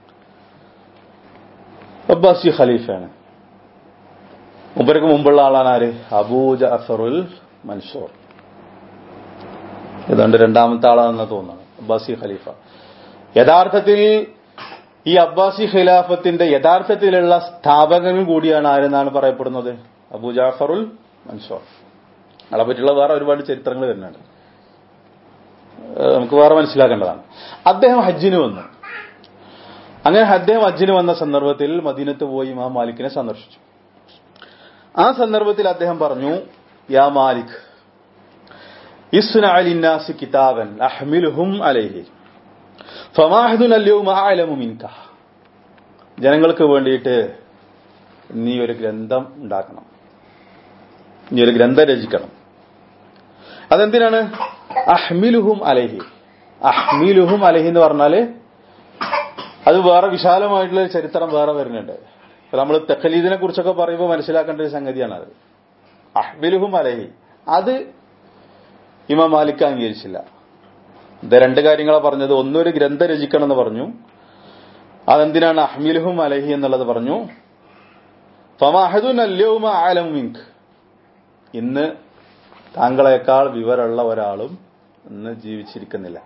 [SPEAKER 1] അബ്ബാസി ഖലീഫയാണ് മുമ്പർക്ക് മുമ്പുള്ള ആളാണ് ആര് അബൂ ജഅഫറുൽ മൻസൂർ ഏതാണ്ട് രണ്ടാമത്തെ ആളാണെന്ന് തോന്നുന്നു അബ്ബാസി ഖലീഫ യഥാർത്ഥത്തിൽ ഈ അബ്ബാസി ഖിലാഫത്തിന്റെ യഥാർത്ഥത്തിലുള്ള സ്ഥാപകനും കൂടിയാണ് ആരെന്നാണ് പറയപ്പെടുന്നത് അബൂ ജാഫറുൽ മൻസൂർ അയാളെ പറ്റിയുള്ള വേറെ ഒരുപാട് ചരിത്രങ്ങൾ വരുന്നുണ്ട് ഏഹ് നമുക്ക് വേറെ മനസ്സിലാക്കേണ്ടതാണ് അദ്ദേഹം ഹജ്ജിന് വന്നു അങ്ങനെ അദ്ദേഹം ഹജ്ജിന് വന്ന സന്ദർഭത്തിൽ മദീനത്ത് പോയി ഇമാം മാലിക്കിനെ സന്ദർശിച്ചു ആ സന്ദർഭത്തിൽ അദ്ദേഹം പറഞ്ഞു യാ മാലിക് ഇസ്ന അലിന്നാസി കിതാബൻ അഹ്മിലുഹും അലൈഹി ഫമാഹദുൻ അല്യവും അലമു മിൻക ജനങ്ങൾക്ക് വേണ്ടിയിട്ട് നീ ഒരു ഗ്രന്ഥം ഉണ്ടാക്കണം നീ ഒരു ഗ്രന്ഥം രചിക്കണം അതെന്തിനാണ് അഹ്മിലുഹും അലഹി അഹ്മിലുഹും അലഹി എന്ന് പറഞ്ഞാല് അത് വേറെ വിശാലമായിട്ടുള്ള ഒരു ചരിത്രം വേറെ വരുന്നുണ്ട് ഇപ്പൊ നമ്മൾ തെഖലീദിനെ കുറിച്ചൊക്കെ പറയുമ്പോൾ മനസ്സിലാക്കേണ്ട ഒരു സംഗതിയാണ് അത് അഹ്മിലുഹും അലഹി അത് ഇമാം മാലിക് അംഗീകരിച്ചില്ല ഇത് രണ്ട് കാര്യങ്ങളാണ് പറഞ്ഞത് ഒന്നൊരു ഗ്രന്ഥം രചിക്കണം എന്ന് പറഞ്ഞു അതെന്തിനാണ് അഹ്മിലുഹും അലഹി എന്നുള്ളത് പറഞ്ഞു ഫമാഹദുൻ അല്യവുമ ആലം മിങ്ക് ഇന്ന് താങ്കളെക്കാൾ വിവരമുള്ള ഒരാളും ഇന്ന് ജീവിച്ചിരിക്കുന്നില്ല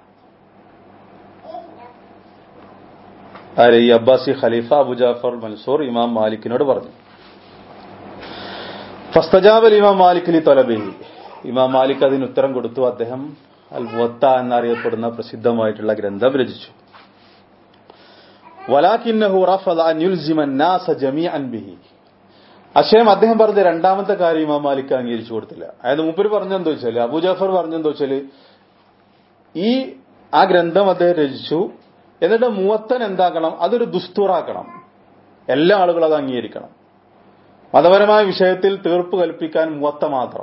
[SPEAKER 1] ആര് ഈ അബ്ബാസി ഖലീഫ അബുജാഫർ മൻസൂർ ഇമാം മാലിക്കിനോട് പറഞ്ഞു ഫസ്തജാബൽ ഇമാം മാലിക്കിലി തൊലബിഹി ഇമാം മാലിക് അതിന് ഉത്തരം കൊടുത്തു അദ്ദേഹം അൽ മുവത്ത എന്നറിയപ്പെടുന്ന പ്രസിദ്ധമായിട്ടുള്ള ഗ്രന്ഥം രചിച്ചു വലാക്കിന്നഹു റഫദ അൻ യുൽസിമ നാസ ജമീഅൻ ബിഹി അക്ഷയം അദ്ദേഹം പറഞ്ഞ രണ്ടാമത്തെ കാര്യം ഇമാം മാലിക് അംഗീകരിച്ചു കൊടുത്തില്ല അതായത് മൂപ്പര് പറഞ്ഞെന്തോ വെച്ചാല് അബു ജാഫർ പറഞ്ഞെന്തോ വെച്ചാല് ഈ ആ ഗ്രന്ഥം അദ്ദേഹം രചിച്ചു എന്നിട്ട് മൂവത്തൻ എന്താക്കണം അതൊരു ദുസ്തൂറാക്കണം എല്ലാ ആളുകളും അത് അംഗീകരിക്കണം മതപരമായ വിഷയത്തിൽ തീർപ്പ് കൽപ്പിക്കാൻ മൂവത്ത മാത്രം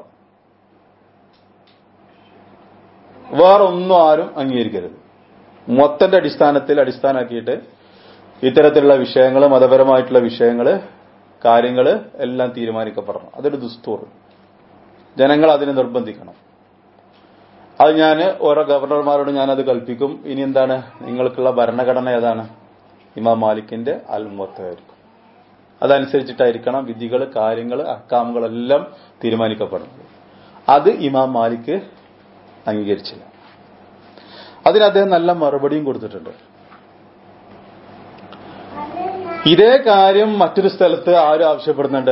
[SPEAKER 1] വേറൊന്നും ആരും അംഗീകരിക്കരുത് മൊത്തന്റെ അടിസ്ഥാനത്തിൽ അടിസ്ഥാനാക്കിയിട്ട് ഇത്തരത്തിലുള്ള വിഷയങ്ങൾ മതപരമായിട്ടുള്ള വിഷയങ്ങൾ കാര്യങ്ങൾ എല്ലാം തീരുമാനിക്കപ്പെടണം അതൊരു ദുസ്തൂർ ജനങ്ങൾ അതിനെ നിർബന്ധിക്കണം അത് ഞാൻ ഓരോ ഗവർണർമാരോട് ഞാനത് കൽപ്പിക്കും ഇനി എന്താണ് നിങ്ങൾക്കുള്ള ഭരണഘടന ഏതാണ് ഇമാം മാലിക്കിന്റെ അൽമത്തായിരിക്കും അതനുസരിച്ചിട്ടായിരിക്കണം വിധികൾ കാര്യങ്ങൾ അക്കാമുകളെല്ലാം തീരുമാനിക്കപ്പെടുന്നത് അത് ഇമാം മാലിക് അംഗീകരിച്ചില്ല അതിന് അദ്ദേഹം നല്ല മറുപടിയും കൊടുത്തിട്ടുണ്ട് ഇതേ കാര്യം മറ്റൊരു സ്ഥലത്ത് ആരും ആവശ്യപ്പെടുന്നുണ്ട്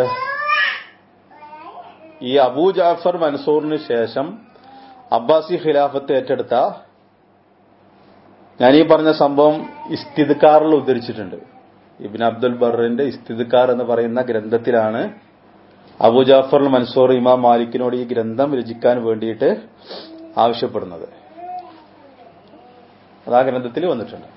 [SPEAKER 1] ഈ അബൂ ജാഫർ മൻസൂറിന് ശേഷം അബ്ബാസി ഖിലാഫത്ത് ഏറ്റെടുത്ത ഞാൻ ഈ പറഞ്ഞ സംഭവം ഇസ്തിദ്കാറിൽ ഉദ്ധരിച്ചിട്ടുണ്ട് ഇബിൻ അബ്ദുൽ ബറിന്റെ ഇസ്തിദ്കാർ എന്ന് പറയുന്ന ഗ്രന്ഥത്തിലാണ് അബൂ ജാഫർ മൻസൂർ ഇമാം മാലിക്കിനോട് ഈ ഗ്രന്ഥം രചിക്കാൻ വേണ്ടിയിട്ട് ആവശ്യപ്പെടുന്നത് അത് ആ ഗ്രന്ഥത്തിൽ വന്നിട്ടുണ്ട്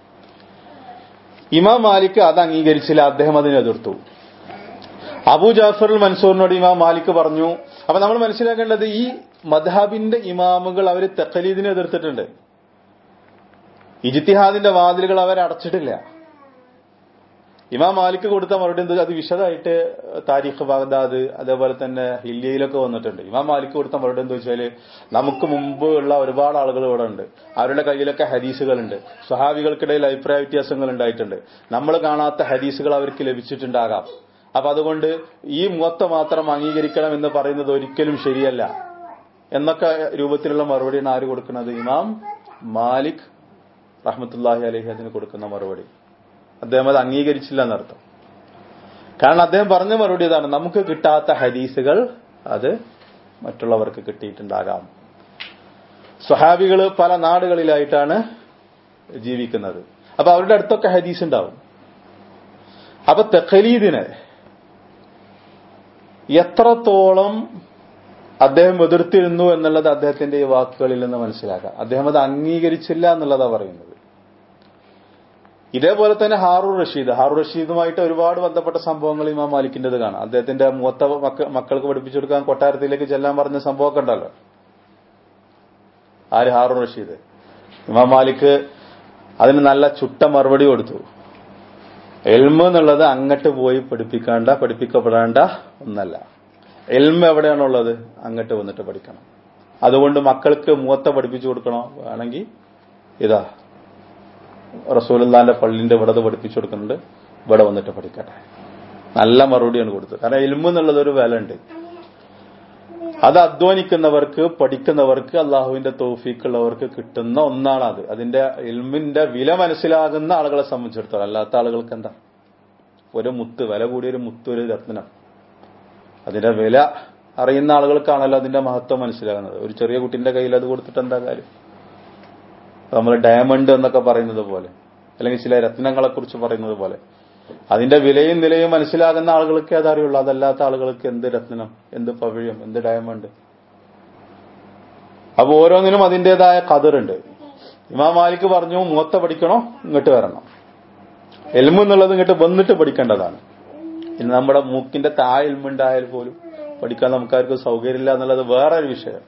[SPEAKER 1] ഇമാം മാലിക് അത് അംഗീകരിച്ചില്ല അദ്ദേഹം അതിനെ എതിർത്തു അബൂ ജാഫർ മൻസൂറിനോട് ഇമാം മാലിക് പറഞ്ഞു അപ്പൊ നമ്മൾ മനസ്സിലാക്കേണ്ടത് ഈ മദ്ഹാബിന്റെ ഇമാമുകൾ അവർ തെക്കലീദിനെ എതിർത്തിട്ടുണ്ട് ഇജിത്തിഹാദിന്റെ വാതിലുകൾ അവർ അടച്ചിട്ടില്ല ഇമാം മാലിക് കൊടുത്ത മറുപടി എന്താ അത് വിശദമായിട്ട് താരിഖ് ബാഗ്ദാദ് അതേപോലെ തന്നെ ഹില്യയിലൊക്കെ വന്നിട്ടുണ്ട് ഇമാം മാലിക് കൊടുത്ത മറുപടി എന്താ വെച്ചാല് നമുക്ക് മുമ്പ് ഉള്ള ഒരുപാട് ആളുകൾ ഇവിടെ ഉണ്ട് അവരുടെ കയ്യിലൊക്കെ ഹദീസുകളുണ്ട് സ്വഹാബികൾക്കിടയിൽ അഭിപ്രായ വ്യത്യാസങ്ങൾ ഉണ്ടായിട്ടുണ്ട് നമ്മൾ കാണാത്ത ഹദീസുകൾ അവർക്ക് ലഭിച്ചിട്ടുണ്ടാകാം അപ്പൊ അതുകൊണ്ട് ഈ മുവത്ത മാത്രം അംഗീകരിക്കണം എന്ന് പറയുന്നത് ഒരിക്കലും ശരിയല്ല എന്നൊക്കെ രൂപത്തിലുള്ള മറുപടിയാണ് ആര് കൊടുക്കുന്നത് ഇമാം മാലിക് റഹ്മത്തുല്ലാഹി അലഹി അതിന് കൊടുക്കുന്ന മറുപടി അദ്ദേഹം അത് അംഗീകരിച്ചില്ല എന്നർത്ഥം കാരണം അദ്ദേഹം പറഞ്ഞ മറുപടി ഇതാണ് നമുക്ക് കിട്ടാത്ത ഹദീസുകൾ അത് മറ്റുള്ളവർക്ക് കിട്ടിയിട്ടുണ്ടാകാം സ്വഹാബികൾ പല നാടുകളിലായിട്ടാണ് ജീവിക്കുന്നത് അപ്പൊ അവരുടെ അടുത്തൊക്കെ ഹദീസ് ഉണ്ടാവും അപ്പൊ തെഖലീദിനെ എത്രത്തോളം അദ്ദേഹം എതിർത്തിരുന്നു എന്നുള്ളത് അദ്ദേഹത്തിന്റെ ഈ വാക്കുകളിൽ നിന്ന് മനസ്സിലാക്കാം അദ്ദേഹം അത് അംഗീകരിച്ചില്ല എന്നുള്ളതാ പറയുന്നത് ഇതേപോലെ തന്നെ ഹാറൂർ റഷീദ് ഹാറൂർ റഷീദുമായിട്ട് ഒരുപാട് ബന്ധപ്പെട്ട സംഭവങ്ങൾ ഇമാം മാലിക്കിന്റേത് കാണാം അദ്ദേഹത്തിന്റെ മൂത്ത മക്ക- മക്കൾക്ക് പഠിപ്പിച്ചു കൊടുക്കാൻ കൊട്ടാരത്തിലേക്ക് ചെല്ലാൻ പറഞ്ഞ സംഭവമൊക്കെ ഉണ്ടല്ലോ ആര് ഹാറൂർ റഷീദ് ഇമാം മാലിക് അതിന് നല്ല ചുട്ട മറുപടി കൊടുത്തു എൽമ എന്നുള്ളത് അങ്ങട്ട് പോയി പഠിപ്പിക്കാണ്ട പഠിപ്പിക്കപ്പെടേണ്ട ഒന്നല്ല എൽമ എവിടെയാണുള്ളത് അങ്ങട്ട് വന്നിട്ട് പഠിക്കണം അതുകൊണ്ട് മക്കൾക്ക് മൂത്ത പഠിപ്പിച്ചു കൊടുക്കണോ വേണമെങ്കിൽ ഇതാ റസൂലുള്ളാന്റെ പള്ളിന്റെ ഇവിടെ അത് പഠിപ്പിച്ചു കൊടുക്കുന്നുണ്ട് ഇവിടെ വന്നിട്ട് പഠിക്കട്ടെ നല്ല മറുപടിയാണ് കൊടുത്തത് കാരണം എൽമ എന്നുള്ളത് ഒരു വില ഉണ്ട് അത് അധ്വാനിക്കുന്നവർക്ക് പഠിക്കുന്നവർക്ക് അള്ളാഹുവിന്റെ തോഫീക്കുള്ളവർക്ക് കിട്ടുന്ന ഒന്നാണ് അത് അതിന്റെ ഇൽമിന്റെ വില മനസ്സിലാകുന്ന ആളുകളെ സംബന്ധിച്ചിടത്തോളം അല്ലാത്ത ആളുകൾക്ക് എന്താ ഒരു മുത്ത് വില കൂടിയ ഒരു മുത്ത് ഒരു രത്നം അതിന്റെ വില അറിയുന്ന ആളുകൾക്കാണല്ലോ അതിന്റെ മഹത്വം മനസ്സിലാകുന്നത് ഒരു ചെറിയ കുട്ടിന്റെ കയ്യിൽ അത് കൊടുത്തിട്ട് എന്താ കാര്യം നമ്മൾ ഡയമണ്ട് എന്നൊക്കെ പറയുന്നത് പോലെ അല്ലെങ്കിൽ ചില രത്നങ്ങളെ കുറിച്ച് പറയുന്നത് പോലെ അതിന്റെ വിലയും നിലയും മനസ്സിലാകുന്ന ആളുകൾക്ക് അതറിയുള്ളൂ അതല്ലാത്ത ആളുകൾക്ക് എന്ത് രത്നം എന്ത് പവിഴം എന്ത് ഡയമണ്ട് അപ്പൊ ഓരോന്നിനും അതിന്റേതായ കതിറുണ്ട് ഇമാം മാലിക് പറഞ്ഞു മൂത്ത പഠിക്കണോ ഇങ്ങോട്ട് വരണം എൽമ എന്നുള്ളത് ഇങ്ങോട്ട് വന്നിട്ട് പഠിക്കേണ്ടതാണ് ഇനി നമ്മുടെ മൂക്കിന്റെ താഴെ എൽമുണ്ടായാൽ പോലും പഠിക്കാൻ നമുക്കാർക്കും സൗകര്യമില്ല എന്നുള്ളത് വേറൊരു വിഷയം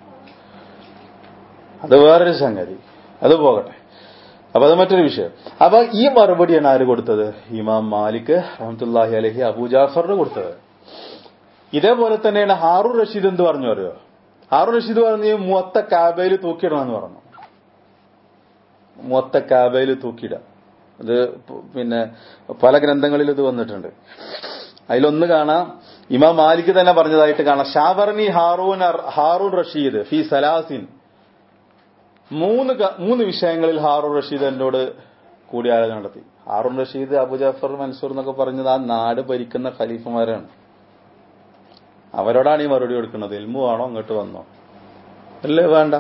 [SPEAKER 1] അത് വേറൊരു സംഗതി അത് പോകട്ടെ അപ്പൊ അത് മറ്റൊരു വിഷയം അപ്പൊ ഈ മറുപടിയാണ് ആര് കൊടുത്തത് ഇമാം മാലിക് റഹമത്തുല്ലാഹി അലഹി അബൂ ജാഫറിന് കൊടുത്തത് ഇതേപോലെ തന്നെയാണ് ഹാറൂർ റഷീദ് എന്ത് പറഞ്ഞു അറിയോ ഹാറൂർ റഷീദ് പറഞ്ഞു മുവത്ത കാബയിൽ തൂക്കിയിടണമെന്ന് പറഞ്ഞു മുവത്ത കാബയിൽ തൂക്കിയിടാം അത് പ് പിന്നെ പല ഗ്രന്ഥങ്ങളിൽ ഇത് വന്നിട്ടുണ്ട് അതിലൊന്ന് കാണാം ഇമാം മാലിക് തന്നെ പറഞ്ഞതായിട്ട് കാണാം ഷാബർണി ഹാറൂൻ അർ- ഹാറൂൻ റഷീദ് ഫി സലാസിൻ മൂന്ന് ക- മൂന്ന് വിഷയങ്ങളിൽ ഹാറൂൺ റഷീദ് എന്നോട് കൂടിയാലോചന നടത്തി ഹാറൂൺ റഷീദ് അബു ജാഫർ മൻസൂർ എന്നൊക്കെ പറഞ്ഞത് ആ നാട് ഭരിക്കുന്ന ഖലീഫമാരാണ് അവരോടാണ് ഈ മറുപടി കൊടുക്കുന്നത് എൽമു ആണോ അങ്ങോട്ട് വന്നോ അല്ലേ വേണ്ട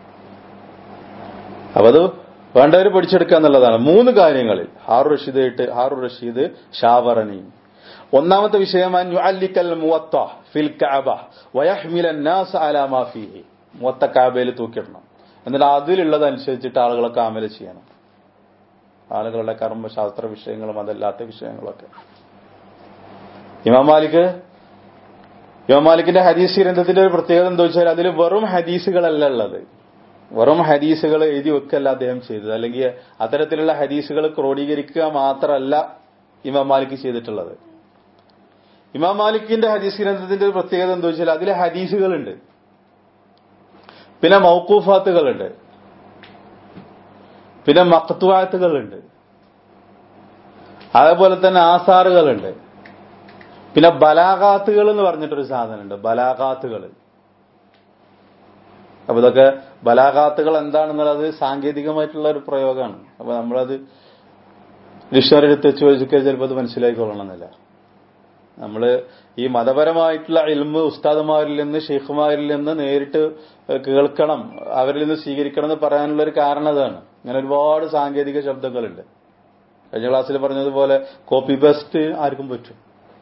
[SPEAKER 1] അപ്പൊ അത് വേണ്ടവർ പഠിച്ചെടുക്കുക എന്നുള്ളതാണ് മൂന്ന് കാര്യങ്ങളിൽ ഹാറു റഷീദ് ആയിട്ട് ഹാറു റഷീദ് ഷാവറനി ഒന്നാമത്തെ വിഷയം അൻ യുഅല്ലിക്കൽ മുവത്ത ഫിൽ കഅബ വയഹ്മില الناس على ما فيه മുവത്ത കഅബയിൽ തൂക്കിയിടണം എന്നിട്ട് അതിലുള്ളത് അനുസരിച്ചിട്ട് ആളുകളെ കാമല ചെയ്യണം ആളുകളുടെ കർമ്മശാസ്ത്ര വിഷയങ്ങളും അതല്ലാത്ത വിഷയങ്ങളൊക്കെ ഇമാം മാലിക് ഇമാം മാലിക്കിന്റെ ഹദീസ് ഗ്രന്ഥത്തിന്റെ ഒരു പ്രത്യേകത എന്താ വെച്ചാൽ അതിൽ വെറും ഹദീസുകളല്ല ഉള്ളത് വെറും ഹദീസുകൾ എഴുതി വെക്കല്ല അദ്ദേഹം ചെയ്തത് അല്ലെങ്കിൽ അത്തരത്തിലുള്ള ഹദീസുകൾ ക്രോഡീകരിക്കുക മാത്രമല്ല ഇമാം മാലിക് ചെയ്തിട്ടുള്ളത് ഇമാം മാലിക്കിന്റെ ഹദീസ് ഗ്രന്ഥത്തിന്റെ ഒരു പ്രത്യേകത എന്താ വെച്ചാൽ അതിലെ ഹദീസുകളുണ്ട് പിന്നെ മൗക്കൂഫാത്തുകളുണ്ട് പിന്നെ മക്തുവാത്തുകളുണ്ട് അതേപോലെ തന്നെ ആസാറുകളുണ്ട് പിന്നെ ബലാഗാത്തുകൾ എന്ന് പറഞ്ഞിട്ടൊരു സാധനമുണ്ട് ബലാഗാത്തുകൾ അപ്പൊ ഇതൊക്കെ ബലാഗാത്തുകൾ എന്താണെന്നുള്ളത് സാങ്കേതികമായിട്ടുള്ള ഒരു പ്രയോഗമാണ് അപ്പൊ നമ്മളത് ഡിക്ഷണറി എടുത്ത് വെച്ച് വെച്ചൊക്കെ ചിലപ്പോൾ അത് മനസ്സിലാക്കിക്കൊള്ളണമെന്നില്ല നമ്മൾ ഈ മതപരമായിട്ടുള്ള ഇൽമ് ഉസ്താദുമാരിൽ നിന്ന് ഷെയ്ഖുമാരിൽ നിന്ന് നേരിട്ട് കേൾക്കണം അവരിൽ നിന്ന് സ്വീകരിക്കണം എന്ന് പറയാനുള്ള ഒരു കാരണം അതാണ് ഇങ്ങനെ ഒരുപാട് സാങ്കേതിക ശബ്ദങ്ങളുണ്ട് കഴിഞ്ഞ ക്ലാസ്സിൽ പറഞ്ഞതുപോലെ കോപ്പി ബെസ്റ്റ് ആർക്കും പറ്റും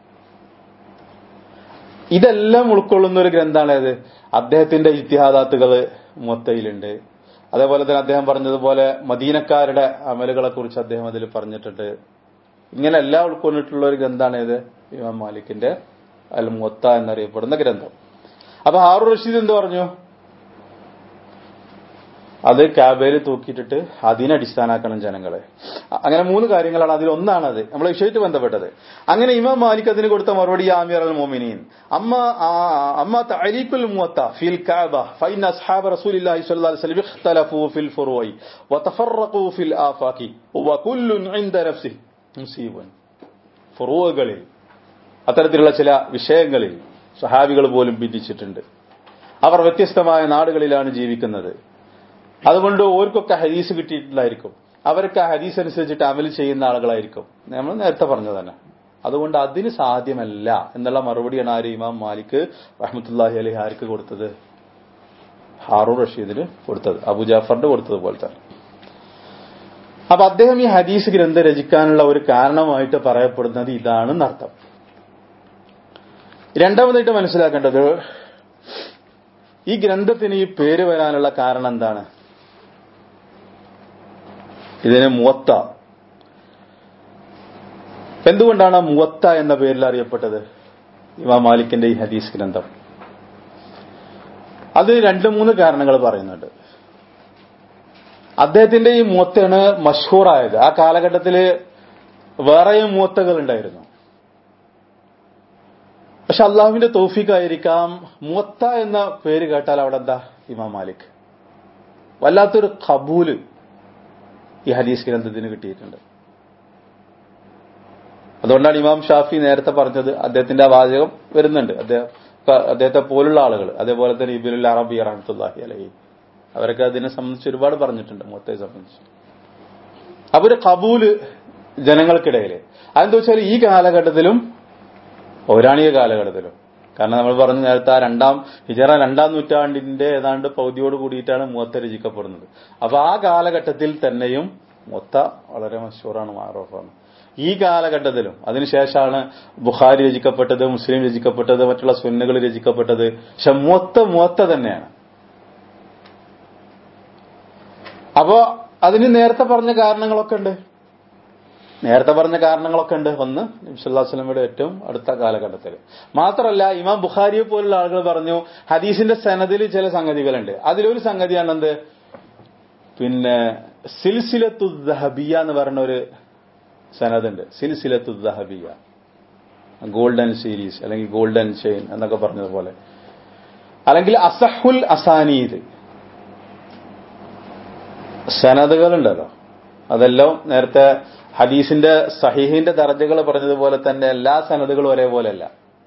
[SPEAKER 1] ഇതെല്ലാം ഉൾക്കൊള്ളുന്ന ഒരു ഗ്രന്ഥമാണ് ഏത് അദ്ദേഹത്തിന്റെ ഇത്തിഹാദാത്തുകൾ മൊത്തയിലുണ്ട് അതേപോലെ തന്നെ അദ്ദേഹം പറഞ്ഞതുപോലെ മദീനക്കാരുടെ അമലുകളെ കുറിച്ച് അദ്ദേഹം അതിൽ പറഞ്ഞിട്ടുണ്ട് ഇങ്ങനെ എല്ലാം ഉൾക്കൊണ്ടിട്ടുള്ള ഒരു ഗ്രന്ഥമാണ് ഏത് ഇമാം മാലിക്കിന്റെ അൽ മൊത്ത എന്നറിയപ്പെടുന്ന ഗ്രന്ഥം അപ്പൊ ഹാറു റഷീദ് എന്ത് പറഞ്ഞു അത് കാബയിൽ തൂക്കിയിട്ടിട്ട് അതിനെ അടിസ്ഥാനാക്കണം ജനങ്ങളെ അ- അങ്ങനെ മൂന്ന് കാര്യങ്ങളാണ് അതിൽ ഒന്നാണത് നമ്മളെ വിഷയമായിട്ട് ബന്ധപ്പെട്ടത് അങ്ങനെ ഇമാം മാലിക് അതിന് കൊടുത്ത മറുപടി ആമിർ അൽ മോമിനീൻ അമ്മ ആ- അമ്മ തഅലീഖുൽ മുവത്ത ഫിൽ കഅബ ഫൈൻ അസ്ഹാബ റസൂലില്ലാഹി സ്വല്ലല്ലാഹു അലൈഹി വസല്ലം ഇഖ്തലഫു ഫിൽ ഫുറുഇ വതഫറഖു ഫിൽ ആഫാഖി വകുല്ലുൻ ഇൻദ നഫ്സിഹി മുസീബൻ ഫുറുകളിൽ അത്തരത്തിലുള്ള ചില വിഷയങ്ങളിൽ സഹാബികൾ പോലും ഭിന്നിച്ചിട്ടുണ്ട് അവർ വ്യത്യസ്തമായ നാടുകളിലാണ് ജീവിക്കുന്നത് അതുകൊണ്ട് ഓർക്കൊക്കെ ഹദീസ് കിട്ടിയിട്ടുണ്ടായിരിക്കും അവരൊക്കെ ആ ഹദീസ് അനുസരിച്ചിട്ട് അമൽ ചെയ്യുന്ന ആളുകളായിരിക്കും നമ്മൾ നേരത്തെ പറഞ്ഞു തന്നെ അതുകൊണ്ട് അതിന് സാധ്യമല്ല എന്നുള്ള മറുപടിയാണ് ആര് ഇമാം മാലിക് റഹ്മത്തുല്ലാഹി അലി ആർക്ക് കൊടുത്തത് ഹാറൂർ റഷീദിന് കൊടുത്തത് അബു ജാഫറിന്റെ കൊടുത്തത് പോലെ തന്നെ അപ്പൊ അദ്ദേഹം ഈ ഹദീസ് ഗ്രന്ഥം രചിക്കാനുള്ള ഒരു കാരണമായിട്ട് പറയപ്പെടുന്നത് ഇതാണെന്നർത്ഥം രണ്ടാമതായിട്ട് മനസ്സിലാക്കേണ്ടത് ഈ ഗ്രന്ഥത്തിന് ഈ പേര് വരാനുള്ള കാരണം എന്താണ് ഇതിന് മുവത്ത എന്തുകൊണ്ടാണ് മുവത്ത എന്ന പേരിൽ അറിയപ്പെട്ടത് ഇമാം മാലിക്കിന്റെ ഈ ഹദീസ് ഗ്രന്ഥം അത് രണ്ട് മൂന്ന് കാരണങ്ങൾ പറയുന്നുണ്ട് അദ്ദേഹത്തിന്റെ ഈ മുവത്താണ് മഷൂറായത് ആ കാലഘട്ടത്തിൽ വേറെയും മുവത്തകൾ ഉണ്ടായിരുന്നു പക്ഷെ അള്ളാഹുവിന്റെ തൗഫീഖായിരിക്കാം മുവത്ത എന്ന പേര് കേട്ടാൽ അവിടെ എന്താ ഇമാം മാലിക് വല്ലാത്തൊരു കബൂല് ഈ ഹദീസ് ഗ്രന്ഥത്തിന് കിട്ടിയിട്ടുണ്ട് അതുകൊണ്ടാണ് ഇമാം ഷാഫി നേരത്തെ പറഞ്ഞത് അദ്ദേഹത്തിന്റെ ആ വാചകം വരുന്നുണ്ട് അദ്ദേഹം അദ്ദേഹത്തെ പോലുള്ള ആളുകൾ അതേപോലെ തന്നെ ഇബിനുൽ അറബി റഹമത്തുല്ലാഹി അലഹി അവരൊക്കെ അതിനെ സംബന്ധിച്ച് ഒരുപാട് പറഞ്ഞിട്ടുണ്ട് മുത്തയെ സംബന്ധിച്ച് അപ്പൊ ഒരു കബൂല് ജനങ്ങൾക്കിടയിൽ അതെന്താ വെച്ചാൽ ഈ കാലഘട്ടത്തിലും പൗരാണിക കാലഘട്ടത്തിലും കാരണം നമ്മൾ പറഞ്ഞ നേരത്തെ ആ രണ്ടാം ഹിജറ രണ്ടാം നൂറ്റാണ്ടിന്റെ ഏതാണ്ട് പൗതിയോട് കൂടിയിട്ടാണ് മുവത്ത രചിക്കപ്പെടുന്നത് അപ്പൊ ആ കാലഘട്ടത്തിൽ തന്നെയും മൊത്ത വളരെ മഷൂറാണ് മാറോഫാണ് ഈ കാലഘട്ടത്തിലും അതിനുശേഷമാണ് ബുഖാരി രചിക്കപ്പെട്ടത് മുസ്ലിം രചിക്കപ്പെട്ടത് മറ്റുള്ള സുന്നുകൾ രചിക്കപ്പെട്ടത് പക്ഷെ മൊത്ത മൊത്ത തന്നെയാണ് അപ്പോ അതിന് നേരത്തെ പറഞ്ഞ കാരണങ്ങളൊക്കെ ഉണ്ട് നേരത്തെ പറഞ്ഞ കാരണങ്ങളൊക്കെ ഉണ്ട് ഒന്ന് നബ്സുല്ലാസ്ലമയുടെ ഏറ്റവും അടുത്ത കാലഘട്ടത്തിൽ മാത്രമല്ല ഇമാം ബുഖാരിയെ പോലുള്ള ആളുകൾ പറഞ്ഞു ഹദീസിന്റെ സനദിൽ ചില സംഗതികളുണ്ട് അതിലൊരു സംഗതിയാണ് എന്ത് പിന്നെ സിൽസിലത്തുദ്ദഹബിയ എന്ന് പറഞ്ഞ ഒരു സനദുണ്ട് സിൽസിലത്തുദ്ദഹബിയ ഗോൾഡൻ സീരീസ് അല്ലെങ്കിൽ ഗോൾഡൻ ചെയിൻ എന്നൊക്കെ പറഞ്ഞതുപോലെ അല്ലെങ്കിൽ അസഹുൽ അസാനീദ് സനദുകളുണ്ടല്ലോ അതെല്ലാം നേരത്തെ ഹദീസിന്റെ സഹീഹിന്റെ ദർജകൾ പറഞ്ഞതുപോലെ തന്നെ എല്ലാ സനദുകളും ഒരേപോലെയല്ല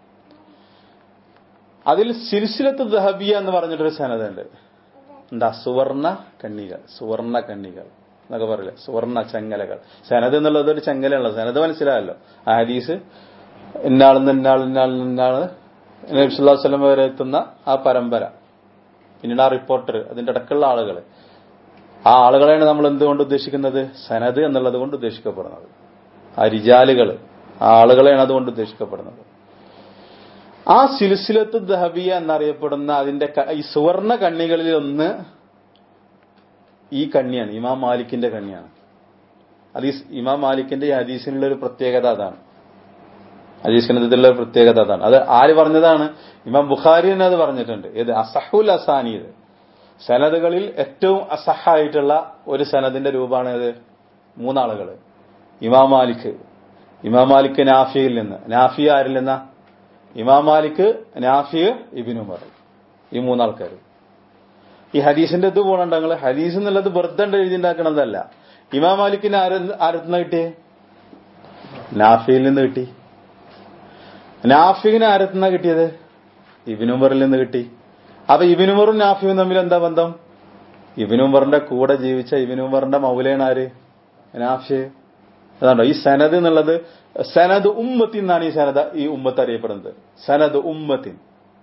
[SPEAKER 1] അതിൽ സിൽസിലത്ത് ദഹബിയ എന്ന് പറഞ്ഞിട്ടൊരു സനതുണ്ട് എന്താ സുവർണ കണ്ണികൾ സുവർണ കണ്ണികൾ എന്നൊക്കെ പറയില്ലേ സുവർണ ചങ്ങലകൾ സനത് എന്നുള്ളത് ഒരു ചങ്ങലയുള്ള സനത് മനസ്സിലായല്ലോ ആ ഹദീസ് ഇന്നാളെന്ന് ഇന്നാൾ ഇന്നാൾ ഇന്നാള് നബിസുല്ലാ വസ്ലം വരെ എത്തുന്ന ആ പരമ്പര പിന്നീട് ആ റിപ്പോർട്ടർ അതിന്റെ ഇടക്കുള്ള ആളുകൾ ആ ആളുകളെയാണ് നമ്മൾ എന്തുകൊണ്ട് ഉദ്ദേശിക്കുന്നത് സനത് എന്നുള്ളത് കൊണ്ട് ഉദ്ദേശിക്കപ്പെടുന്നത് ആ റിജാലുകൾ ആ ആളുകളെയാണ് അതുകൊണ്ട് ഉദ്ദേശിക്കപ്പെടുന്നത് ആ സിൽസിലത്ത് ദഹബിയ എന്നറിയപ്പെടുന്ന അതിന്റെ ഈ സുവർണ കണ്ണികളിൽ ഒന്ന് ഈ കണ്ണിയാണ് ഇമാം മാലിക്കിന്റെ കണ്ണിയാണ് അത് ഈ ഇമാം മാലിക്കിന്റെ ഈ ഹദീസിനുള്ള ഒരു പ്രത്യേകത അതാണ് ഹദീസ് ഗ്രന്ഥത്തിലുള്ള ഒരു പ്രത്യേകത അതാണ് അത് ആര് പറഞ്ഞതാണ് ഇമാം ബുഖാരി തന്നെ അത് പറഞ്ഞിട്ടുണ്ട് ഏത് അസഹുൽ അസാനീത് സനദുകളിൽ ഏറ്റവും അസഹായിട്ടുള്ള ഒരു സനദിന്റെ രൂപമാണ് ഇത് മൂന്നാളുകൾ ഇമാം മാലിക് ഇമാം മാലിക് നാഫിയിൽ നിന്ന് നാഫി ആരിൽ നിന്ന ഇമാം മാലിക് നാഫി ഇബിൻ ഉമർ ഈ മൂന്നാൾക്കാർ ഈ ഹദീസിന്റെ ഇത് പോകണുണ്ടെങ്കിൽ ഹദീസ് എന്നുള്ളത് വെറുതെ എഴുതിണ്ടാക്കണതല്ല ഇമാം മാലിക്കിന് ആര് ആരത്തുനിന്ന് കിട്ടിയേ നാഫിയിൽ നിന്ന് കിട്ടി നാഫിന് ആരത്തുനിന്ന കിട്ടിയത് ഇബിനുമറിൽ നിന്ന് കിട്ടി അപ്പൊ ഇബിനുമറും നാഫിയും തമ്മിൽ എന്താ ബന്ധം ഇബിനുമറിന്റെ കൂടെ ജീവിച്ച ഇബിനുമറിന്റെ മൗലയാണ് ആര് നാഫി അതാണോ ഈ സനദ് എന്നുള്ളത് സനദ് ഉമ്മത്തി എന്നാണ് ഈ സനദ ഈ ഉമ്മത്ത് അറിയപ്പെടുന്നത് സനദ് ഉമ്മത്തിൻ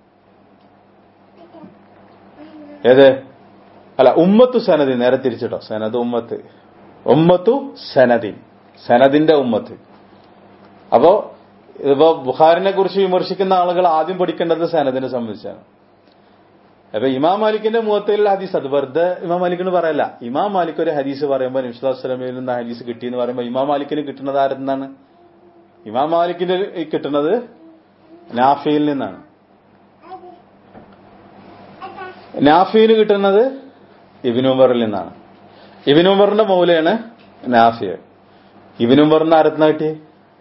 [SPEAKER 1] ഏത് അല്ല ഉമ്മത്തു സനദിൻ നേരെ തിരിച്ചിട്ടോ സനദ് ഉമ്മത്ത് ഉമ്മത്തു സനദിൻ സനദിന്റെ ഉമ്മത്ത് അപ്പോ ഇതിപ്പോ ബുഖാരിനെ കുറിച്ച് വിമർശിക്കുന്ന ആളുകൾ ആദ്യം പഠിക്കേണ്ടത് സനദിനെ സംബന്ധിച്ചാണ് അപ്പൊ ഇമാം മാലിക്കിന്റെ മുഖത്തിലുള്ള ഹദീസ് അത് വെറുതെ ഇമാം മാലിക്കിന് പറയല്ല ഇമാം മാലിക് ഒരു ഹദീസ് പറയുമ്പോൾ നിമിഷാസ്ലമയിൽ നിന്ന് ഹദീസ് കിട്ടിയെന്ന് പറയുമ്പോൾ ഇമാം മാലിക്കിന് കിട്ടുന്നത് ആരെന്നാണ് ഇമാം മാലിക്കിന്റെ കിട്ടുന്നത് നാഫിയിൽ നിന്നാണ് നാഫിയിൽ കിട്ടുന്നത് ഇബിനുമറിൽ നിന്നാണ് ഇബിനുമറിന്റെ മൗലയാണ് നാഫിയ ഇബിനുമറിന് ആരത്ന കിട്ടിയേ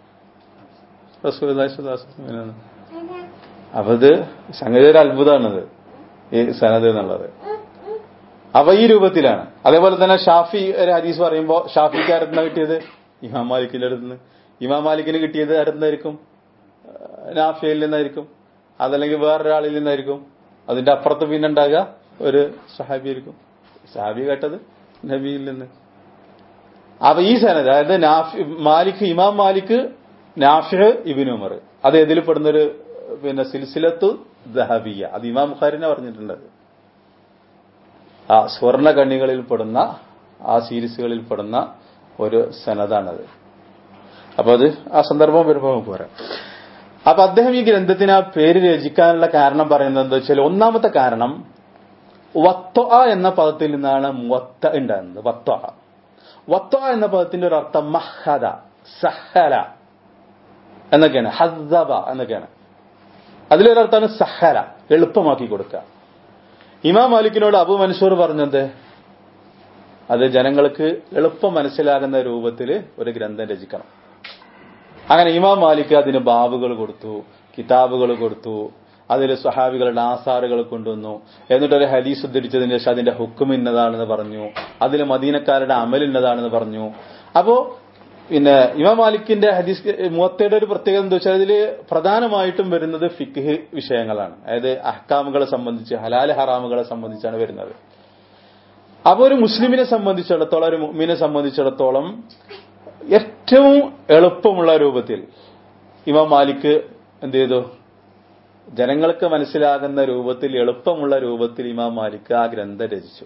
[SPEAKER 1] അപ്പൊ ഇത് സംഗതി ഒരു അത്ഭുതമാണത് ഈ സനത് എന്നുള്ളത് അപ്പൊ ഈ രൂപത്തിലാണ് അതേപോലെ തന്നെ ഷാഫി ഒരു ഹദീസ് പറയുമ്പോൾ ഷാഫിക്ക് ആരത്ന കിട്ടിയത് ഇമാം മാലിക്കിന്റെ അടുത്ത് നിന്ന് ഇമാം മാലിക്കിന് കിട്ടിയത് ആരത്നായിരിക്കും നാഫിയയിൽ നിന്നായിരിക്കും അതല്ലെങ്കിൽ വേറൊരാളിൽ നിന്നായിരിക്കും അതിന്റെ അപ്പുറത്ത് പിന്നെ ഉണ്ടാകുക ഒരു സഹാബി ആയിരിക്കും സഹാബി കേട്ടത് നബിയിൽ നിന്ന് അപ്പൊ ഈ സനത് അതായത് നാഫി മാലിക് ഇമാം മാലിക് നാഫിഹ് ഇബിൻ ഉമർ അത് ഏതിൽ പെടുന്നൊരു പിന്നെ സിൽസിലത്തു ദഹബിയ അത് ഇമാം ബുഖാരിനെ പറഞ്ഞിട്ടുണ്ട് അത്. ആ സ്വർണ്ണ കണ്ണികളിൽ പെടുന്ന ആ സീരീസുകളിൽ പെടുന്ന ഒരു സനതാണത് അപ്പൊ അത് ആ സന്ദർഭം വരുമ്പോൾ നമുക്ക് പറയാം അപ്പൊ അദ്ദേഹം ഈ ഗ്രന്ഥത്തിന് ആ പേര് രചിക്കാനുള്ള കാരണം പറയുന്നത് എന്താ വെച്ചാൽ ഒന്നാമത്തെ കാരണം വത്വ എന്ന പദത്തിൽ നിന്നാണ് വത്ത ഉണ്ടാകുന്നത് വത്വ വത്വ എന്ന പദത്തിന്റെ ഒരു അർത്ഥം മഹദ സഹല എന്നൊക്കെയാണ് ഹസ്സബ എന്നൊക്കെയാണ് അതിലൊരർത്ഥാണ് സഹല എളുപ്പമാക്കി കൊടുക്കുക ഇമാം മാലിക്കിനോട് അബു മൻസൂർ പറഞ്ഞത് അത് ജനങ്ങൾക്ക് എളുപ്പം മനസ്സിലാകുന്ന രൂപത്തിൽ ഒരു ഗ്രന്ഥം രചിക്കണം അങ്ങനെ ഇമാം മാലിക് അതിന് ബാബുകൾ കൊടുത്തു കിതാബുകൾ കൊടുത്തു അതിൽ സ്വഹാബികളുടെ ആസാറുകൾ കൊണ്ടുവന്നു എന്നിട്ട് ഒരു ഹദീസ് ഉദ്ധരിച്ചതിന് ശേഷം അതിന്റെ ഹുക്കും ഇന്നതാണെന്ന് പറഞ്ഞു അതിൽ മദീനക്കാരുടെ അമൽ ഇന്നതാണെന്ന് പറഞ്ഞു അപ്പോ പിന്നെ ഇമാം മാലിക്കിന്റെ ഹദീസ് മുവത്തയുടെ ഒരു പ്രത്യേകത എന്താ വെച്ചാൽ അതിൽ പ്രധാനമായിട്ടും വരുന്നത് ഫിഖ് വിഷയങ്ങളാണ് അതായത് അഹ്കാമുകളെ സംബന്ധിച്ച് ഹലാൽ ഹറാമുകളെ സംബന്ധിച്ചാണ് വരുന്നത് അപ്പൊ ഒരു മുസ്ലിമിനെ സംബന്ധിച്ചിടത്തോളം ഒരു മുഅ്മിനെ സംബന്ധിച്ചിടത്തോളം ഏറ്റവും എളുപ്പമുള്ള രൂപത്തിൽ ഇമാം മാലിക് എന്ത് ചെയ്തു ജനങ്ങൾക്ക് മനസ്സിലാകുന്ന രൂപത്തിൽ എളുപ്പമുള്ള രൂപത്തിൽ ഇമാം മാലിക് ആ ഗ്രന്ഥം രചിച്ചു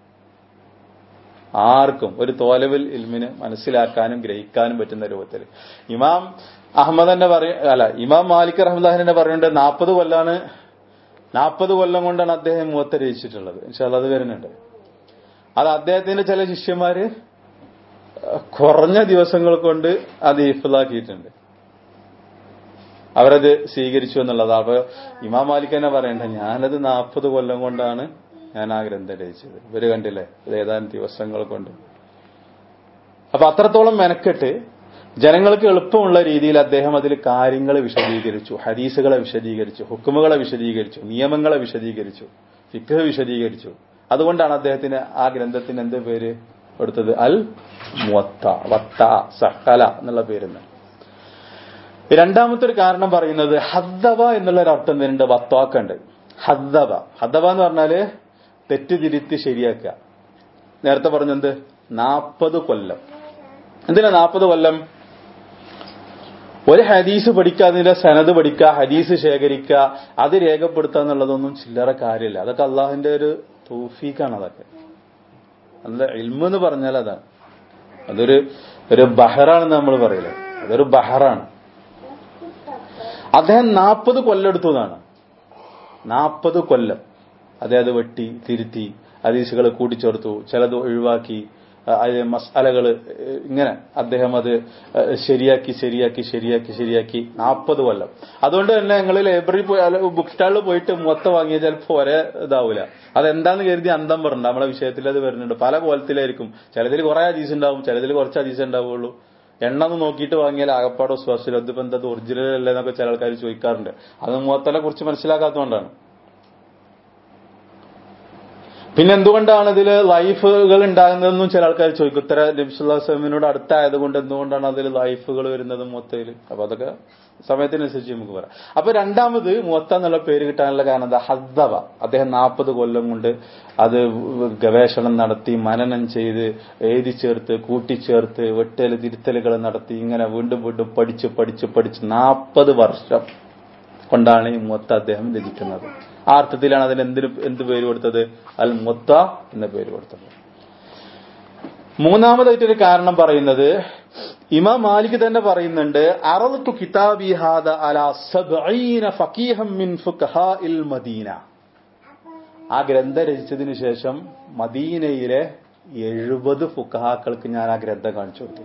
[SPEAKER 1] ആർക്കും ഒരു തോലവിൽ ഇൽമിന് മനസ്സിലാക്കാനും ഗ്രഹിക്കാനും പറ്റുന്ന രൂപത്തിൽ ഇമാം അഹമ്മദ് തന്നെ പറയ അല്ല ഇമാം മാലിക് റഹ്മദാൻ തന്നെ പറയുന്നുണ്ട് നാൽപ്പത് കൊല്ലാണ് നാൽപ്പത് കൊല്ലം കൊണ്ടാണ് അദ്ദേഹം മുഖത്ത് രചിച്ചിട്ടുള്ളത് ഇൻഷാല്ല അത് വരുന്നുണ്ട് അത് അദ്ദേഹത്തിന്റെ ചില ശിഷ്യന്മാര് കുറഞ്ഞ ദിവസങ്ങൾ കൊണ്ട് അത് ഹിഫിലാക്കിയിട്ടുണ്ട് അവരത് സ്വീകരിച്ചു എന്നുള്ളത് അപ്പൊ ഇമാം മാലിക് തന്നെ പറയണ്ട ഞാനത് നാൽപ്പത് കൊല്ലം കൊണ്ടാണ് ഞാൻ ആ ഗ്രന്ഥം രചിച്ചത് ഇവര് കണ്ടില്ലേ ഇത് ഏതാനും ദിവസങ്ങൾ കൊണ്ട് അപ്പൊ അത്രത്തോളം മെനക്കെട്ട് ജനങ്ങൾക്ക് എളുപ്പമുള്ള രീതിയിൽ അദ്ദേഹം അതിൽ കാര്യങ്ങൾ വിശദീകരിച്ചു ഹദീസുകളെ വിശദീകരിച്ചു ഹുക്കുമുകളെ വിശദീകരിച്ചു നിയമങ്ങളെ വിശദീകരിച്ചു ഫിഖ് വിശദീകരിച്ചു അതുകൊണ്ടാണ് അദ്ദേഹത്തിന് ആ ഗ്രന്ഥത്തിന് എന്ത് പേര് കൊടുത്തത് അൽ മുവത്ത വത്ത സഹല എന്നുള്ള പേരുന്ന് രണ്ടാമത്തെ ഒരു കാരണം പറയുന്നത് ഹദ്ദവ എന്നുള്ള ഒരു അർത്ഥം വരുന്നുണ്ട് വത്വാക്കുണ്ട് ഹദ്ദവ ഹദ്ദവ എന്ന് പറഞ്ഞാല് തെറ്റ് തിരുത്തി ശരിയാക്കുക നേരത്തെ പറഞ്ഞത് നാൽപ്പത് കൊല്ലം എന്തിനാ നാൽപ്പത് കൊല്ലം ഒരു ഹദീസ് പഠിക്കുക അതിന്റെ സനത് പഠിക്കുക ഹദീസ് ശേഖരിക്കുക അത് രേഖപ്പെടുത്തുക എന്നുള്ളതൊന്നും ചില്ലറ കാര്യമില്ല അതൊക്കെ അള്ളാഹിന്റെ ഒരു തൂഫീക്കാണ് അതൊക്കെ അല്ല ഇൽമ എന്ന് പറഞ്ഞാൽ അതാണ് അതൊരു ഒരു ബഹറാണെന്ന് നമ്മൾ പറയില്ലേ അതൊരു ബഹറാണ് അദ്ദേഹം നാൽപ്പത് കൊല്ലെടുത്തു എന്നാണ് നാൽപ്പത് കൊല്ലം അദ്ദേഹം അത് വെട്ടി തിരുത്തി ഹദീസുകൾ കൂട്ടിച്ചേർത്തു ചിലത് ഒഴിവാക്കി അത് മസാലകൾ ഇങ്ങനെ അദ്ദേഹം അത് ശരിയാക്കി ശരിയാക്കി ശരിയാക്കി ശരിയാക്കി നാൽപ്പത് കൊല്ലം അതുകൊണ്ട് തന്നെ ഞങ്ങൾ ലൈബ്രറി പോയി ബുക്ക് സ്റ്റാളിൽ പോയിട്ട് മൊത്തം വാങ്ങിയാൽ ചിലപ്പോൾ ഒരേ ഇതാവൂല അതെന്താന്ന് കരുതി അന്തം പറഞ്ഞിട്ടുണ്ട് നമ്മളെ വിഷയത്തിൽ അത് വരുന്നുണ്ട് പല കോലത്തിലായിരിക്കും ചിലതിൽ കുറെ ഹദീസ് ഉണ്ടാവും ചിലതിൽ കുറച്ച് ഹദീസ് ഉണ്ടാവുള്ളൂ എണ്ണ ഒന്ന് നോക്കിയിട്ട് വാങ്ങിയാൽ ആകപ്പാടോ സ്പർശില്ല ഇതിപ്പോ എന്താ ഒറിജിനൽ അല്ലേ എന്നൊക്കെ ചില ആൾക്കാർ ചോദിക്കാറുണ്ട് അത് മുഖത്തനെ കുറിച്ച് മനസ്സിലാക്കാത്തതുകൊണ്ടാണ് പിന്നെ എന്തുകൊണ്ടാണ് ഇതിൽ ലൈഫുകൾ ഉണ്ടാകുന്നതെന്നും ചില ആൾക്കാർ ചോദിക്കും ഉത്തര നബിസുല്ലാസ്ലമിനോട് അടുത്തായതുകൊണ്ട് എന്തുകൊണ്ടാണ് അതിൽ ലൈഫുകൾ വരുന്നത് മൊത്തയിൽ അപ്പൊ അതൊക്കെ സമയത്തിനനുസരിച്ച് നമുക്ക് പറയാം അപ്പൊ രണ്ടാമത് മൊത്ത എന്നുള്ള പേര് കിട്ടാനുള്ള കാരണം എന്താ ഹദ്ദവ അദ്ദേഹം നാൽപ്പത് കൊല്ലം കൊണ്ട് അത് ഗവേഷണം നടത്തി മനനം ചെയ്ത് എഴുതി ചേർത്ത് കൂട്ടിച്ചേർത്ത് വെട്ടൽ തിരുത്തലുകൾ നടത്തി ഇങ്ങനെ വീണ്ടും വീണ്ടും പഠിച്ച് പഠിച്ച് പഠിച്ച് നാൽപ്പത് വർഷം കൊണ്ടാണ് ഈ മൊത്ത അദ്ദേഹം രചിക്കുന്നത് ആ അർത്ഥത്തിലാണ് അതിന് എന്തിന് എന്ത് പേര് കൊടുത്തത് അൽ മൊത്ത എന്ന പേര് കൊടുത്തത് മൂന്നാമതായിട്ടൊരു കാരണം പറയുന്നത് ഇമാം മാലിക് തന്നെ പറയുന്നുണ്ട് അറദത്തു കിതാബി ഹാദ അലാ സബ്ഈന ഫഖീഹം മിൻ ഫുഖഹാഇൽ മദീന ആ ഗ്രന്ഥം രചിച്ചതിന് ശേഷം മദീനയിലെ എഴുപത് ഫുക്കഹാക്കൾക്ക് ഞാൻ ആ ഗ്രന്ഥം കാണിച്ചു കൊടുത്തു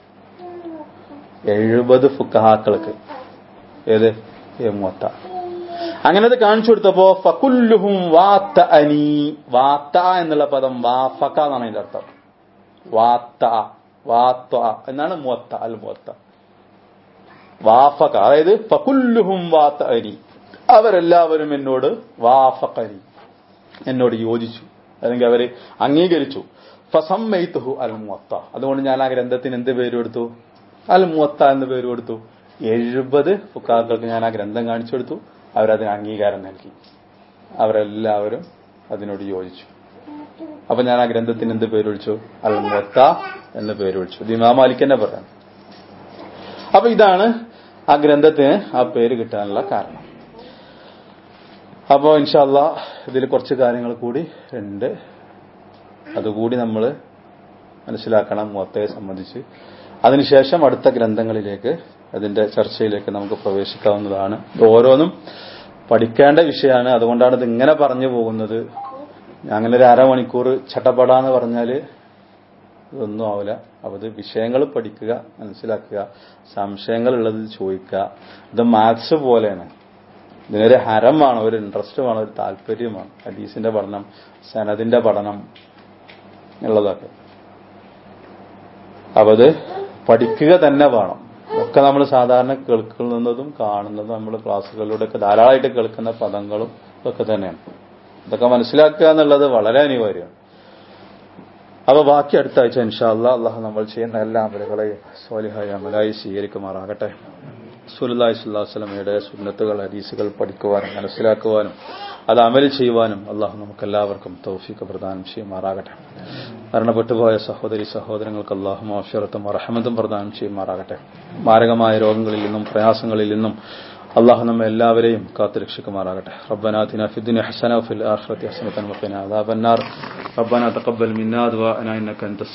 [SPEAKER 1] എഴുപത് ഫുക്കഹാക്കൾക്ക് ഏത് മൊത്ത അങ്ങനെ അത് കാണിച്ചു കൊടുത്തപ്പോ ഫക്കുല്ലുഹും വാത്ത അനി വാത്ത എന്നുള്ള പദം വാഫക്ക എന്നാണ് അതിന്റെ അർത്ഥം വാത്ത വാത്ത എന്നാണ് മുവത്ത അൽ മുവത്ത വാഫക്ക അതായത് ഫക്കുല്ലുഹും വാത്ത അനി അവരെല്ലാവരും എന്നോട് വാഫക്കനി എന്നോട് യോജിച്ചു അല്ലെങ്കിൽ അവര് അംഗീകരിച്ചു ഫസമ്മൈത്തുഹു അൽ മുവത്ത അതുകൊണ്ട് ഞാൻ ആ ഗ്രന്ഥത്തിന് എന്ത് പേര് കൊടുത്തു അൽ മുവത്ത എന്ന് പേര് കൊടുത്തു എഴുപത് ഫുക്കാക്കൾക്ക് ഞാൻ ആ ഗ്രന്ഥം കാണിച്ചു കൊടുത്തു അവരതിന് അംഗീകാരം നൽകി അവരെല്ലാവരും അതിനോട് യോജിച്ചു അപ്പൊ ഞാൻ ആ ഗ്രന്ഥത്തിന് എന്ത് പേര് വിളിച്ചു അൽ മൊത്ത എന്ന് പേര് വിളിച്ചു ഇത് ഇമാം മാലിക് തന്നെ പറയാം അപ്പൊ ഇതാണ് ആ ഗ്രന്ഥത്തിന് ആ പേര് കിട്ടാനുള്ള കാരണം അപ്പോൾ ഇൻഷാല്ല ഇതിൽ കുറച്ച് കാര്യങ്ങൾ കൂടി ഉണ്ട് അതുകൂടി നമ്മൾ മനസ്സിലാക്കണം മൊത്തയെ സംബന്ധിച്ച് അതിനുശേഷം അടുത്ത ഗ്രന്ഥങ്ങളിലേക്ക് അതിന്റെ ചർച്ചയിലേക്ക് നമുക്ക് പ്രവേശിക്കാവുന്നതാണ് ഇത് ഓരോന്നും പഠിക്കേണ്ട വിഷയമാണ് അതുകൊണ്ടാണ് ഇത് ഇങ്ങനെ പറഞ്ഞു പോകുന്നത് അങ്ങനെ ഒരു അരമണിക്കൂർ ചട്ടപ്പെടാന്ന് പറഞ്ഞാല് ഇതൊന്നും ആവില്ല അപ്പൊ ഇത് വിഷയങ്ങൾ പഠിക്കുക മനസ്സിലാക്കുക സംശയങ്ങൾ ഉള്ളത് ചോദിക്കുക ഇത് മാത്സ് പോലെയാണ് ഇതിനൊരു ഹരമാണ് ഒരു ഇൻട്രസ്റ്റ് വേണം ഒരു താല്പര്യമാണ് ഹദീസിന്റെ പഠനം സനദിന്റെ പഠനം ഉള്ളതൊക്കെ അപ്പൊ അത് പഠിക്കുക തന്നെ വേണം ഒക്കെ നമ്മൾ സാധാരണ കേൾക്കുന്നതും കാണുന്നതും നമ്മൾ ക്ലാസ്സുകളിലൂടെ ഒക്കെ ധാരാളമായിട്ട് കേൾക്കുന്ന പദങ്ങളും ഇതൊക്കെ തന്നെയാണ് ഇതൊക്കെ മനസ്സിലാക്കുക എന്നുള്ളത് വളരെ അനിവാര്യമാണ് അപ്പൊ ബാക്കി അടുത്ത ആഴ്ച ഇൻഷാല്ല അള്ളാഹു നമ്മൾ ചെയ്യുന്ന എല്ലാ അമലുകളെയും സ്വാലിഹായ അമലായി സ്വീകരിക്കുമാറാകട്ടെ സുല്ലാഹി സ്വല്ലാസ്ലമയുടെ സുന്നത്തുകൾ ഹദീസുകൾ പഠിക്കുവാനും മനസ്സിലാക്കുവാനും അത് അമൽ ചെയ്യുവാനും അള്ളാഹു നമുക്ക് എല്ലാവർക്കും തൗഫീക്ക് പ്രദാനം ചെയ്യുമാറാകട്ടെ മരണപ്പെട്ടുപോയ സഹോദരി സഹോദരങ്ങൾക്ക് അള്ളാഹു മാഫിറത്തും അറഹമതും പ്രദാനം ചെയ്യുമാറാകട്ടെ മാരകമായ രോഗങ്ങളിൽ നിന്നും പ്രയാസങ്ങളിൽ നിന്നും അള്ളാഹു നമ്മെ എല്ലാവരെയും കാത്തുരക്ഷിക്കുമാറാകട്ടെ ربنا آتنا في الدنيا حسنة وفي الآخرة حسنة وقنا عذاب النار ربنا تقبل منا دعاءنا إنك أنت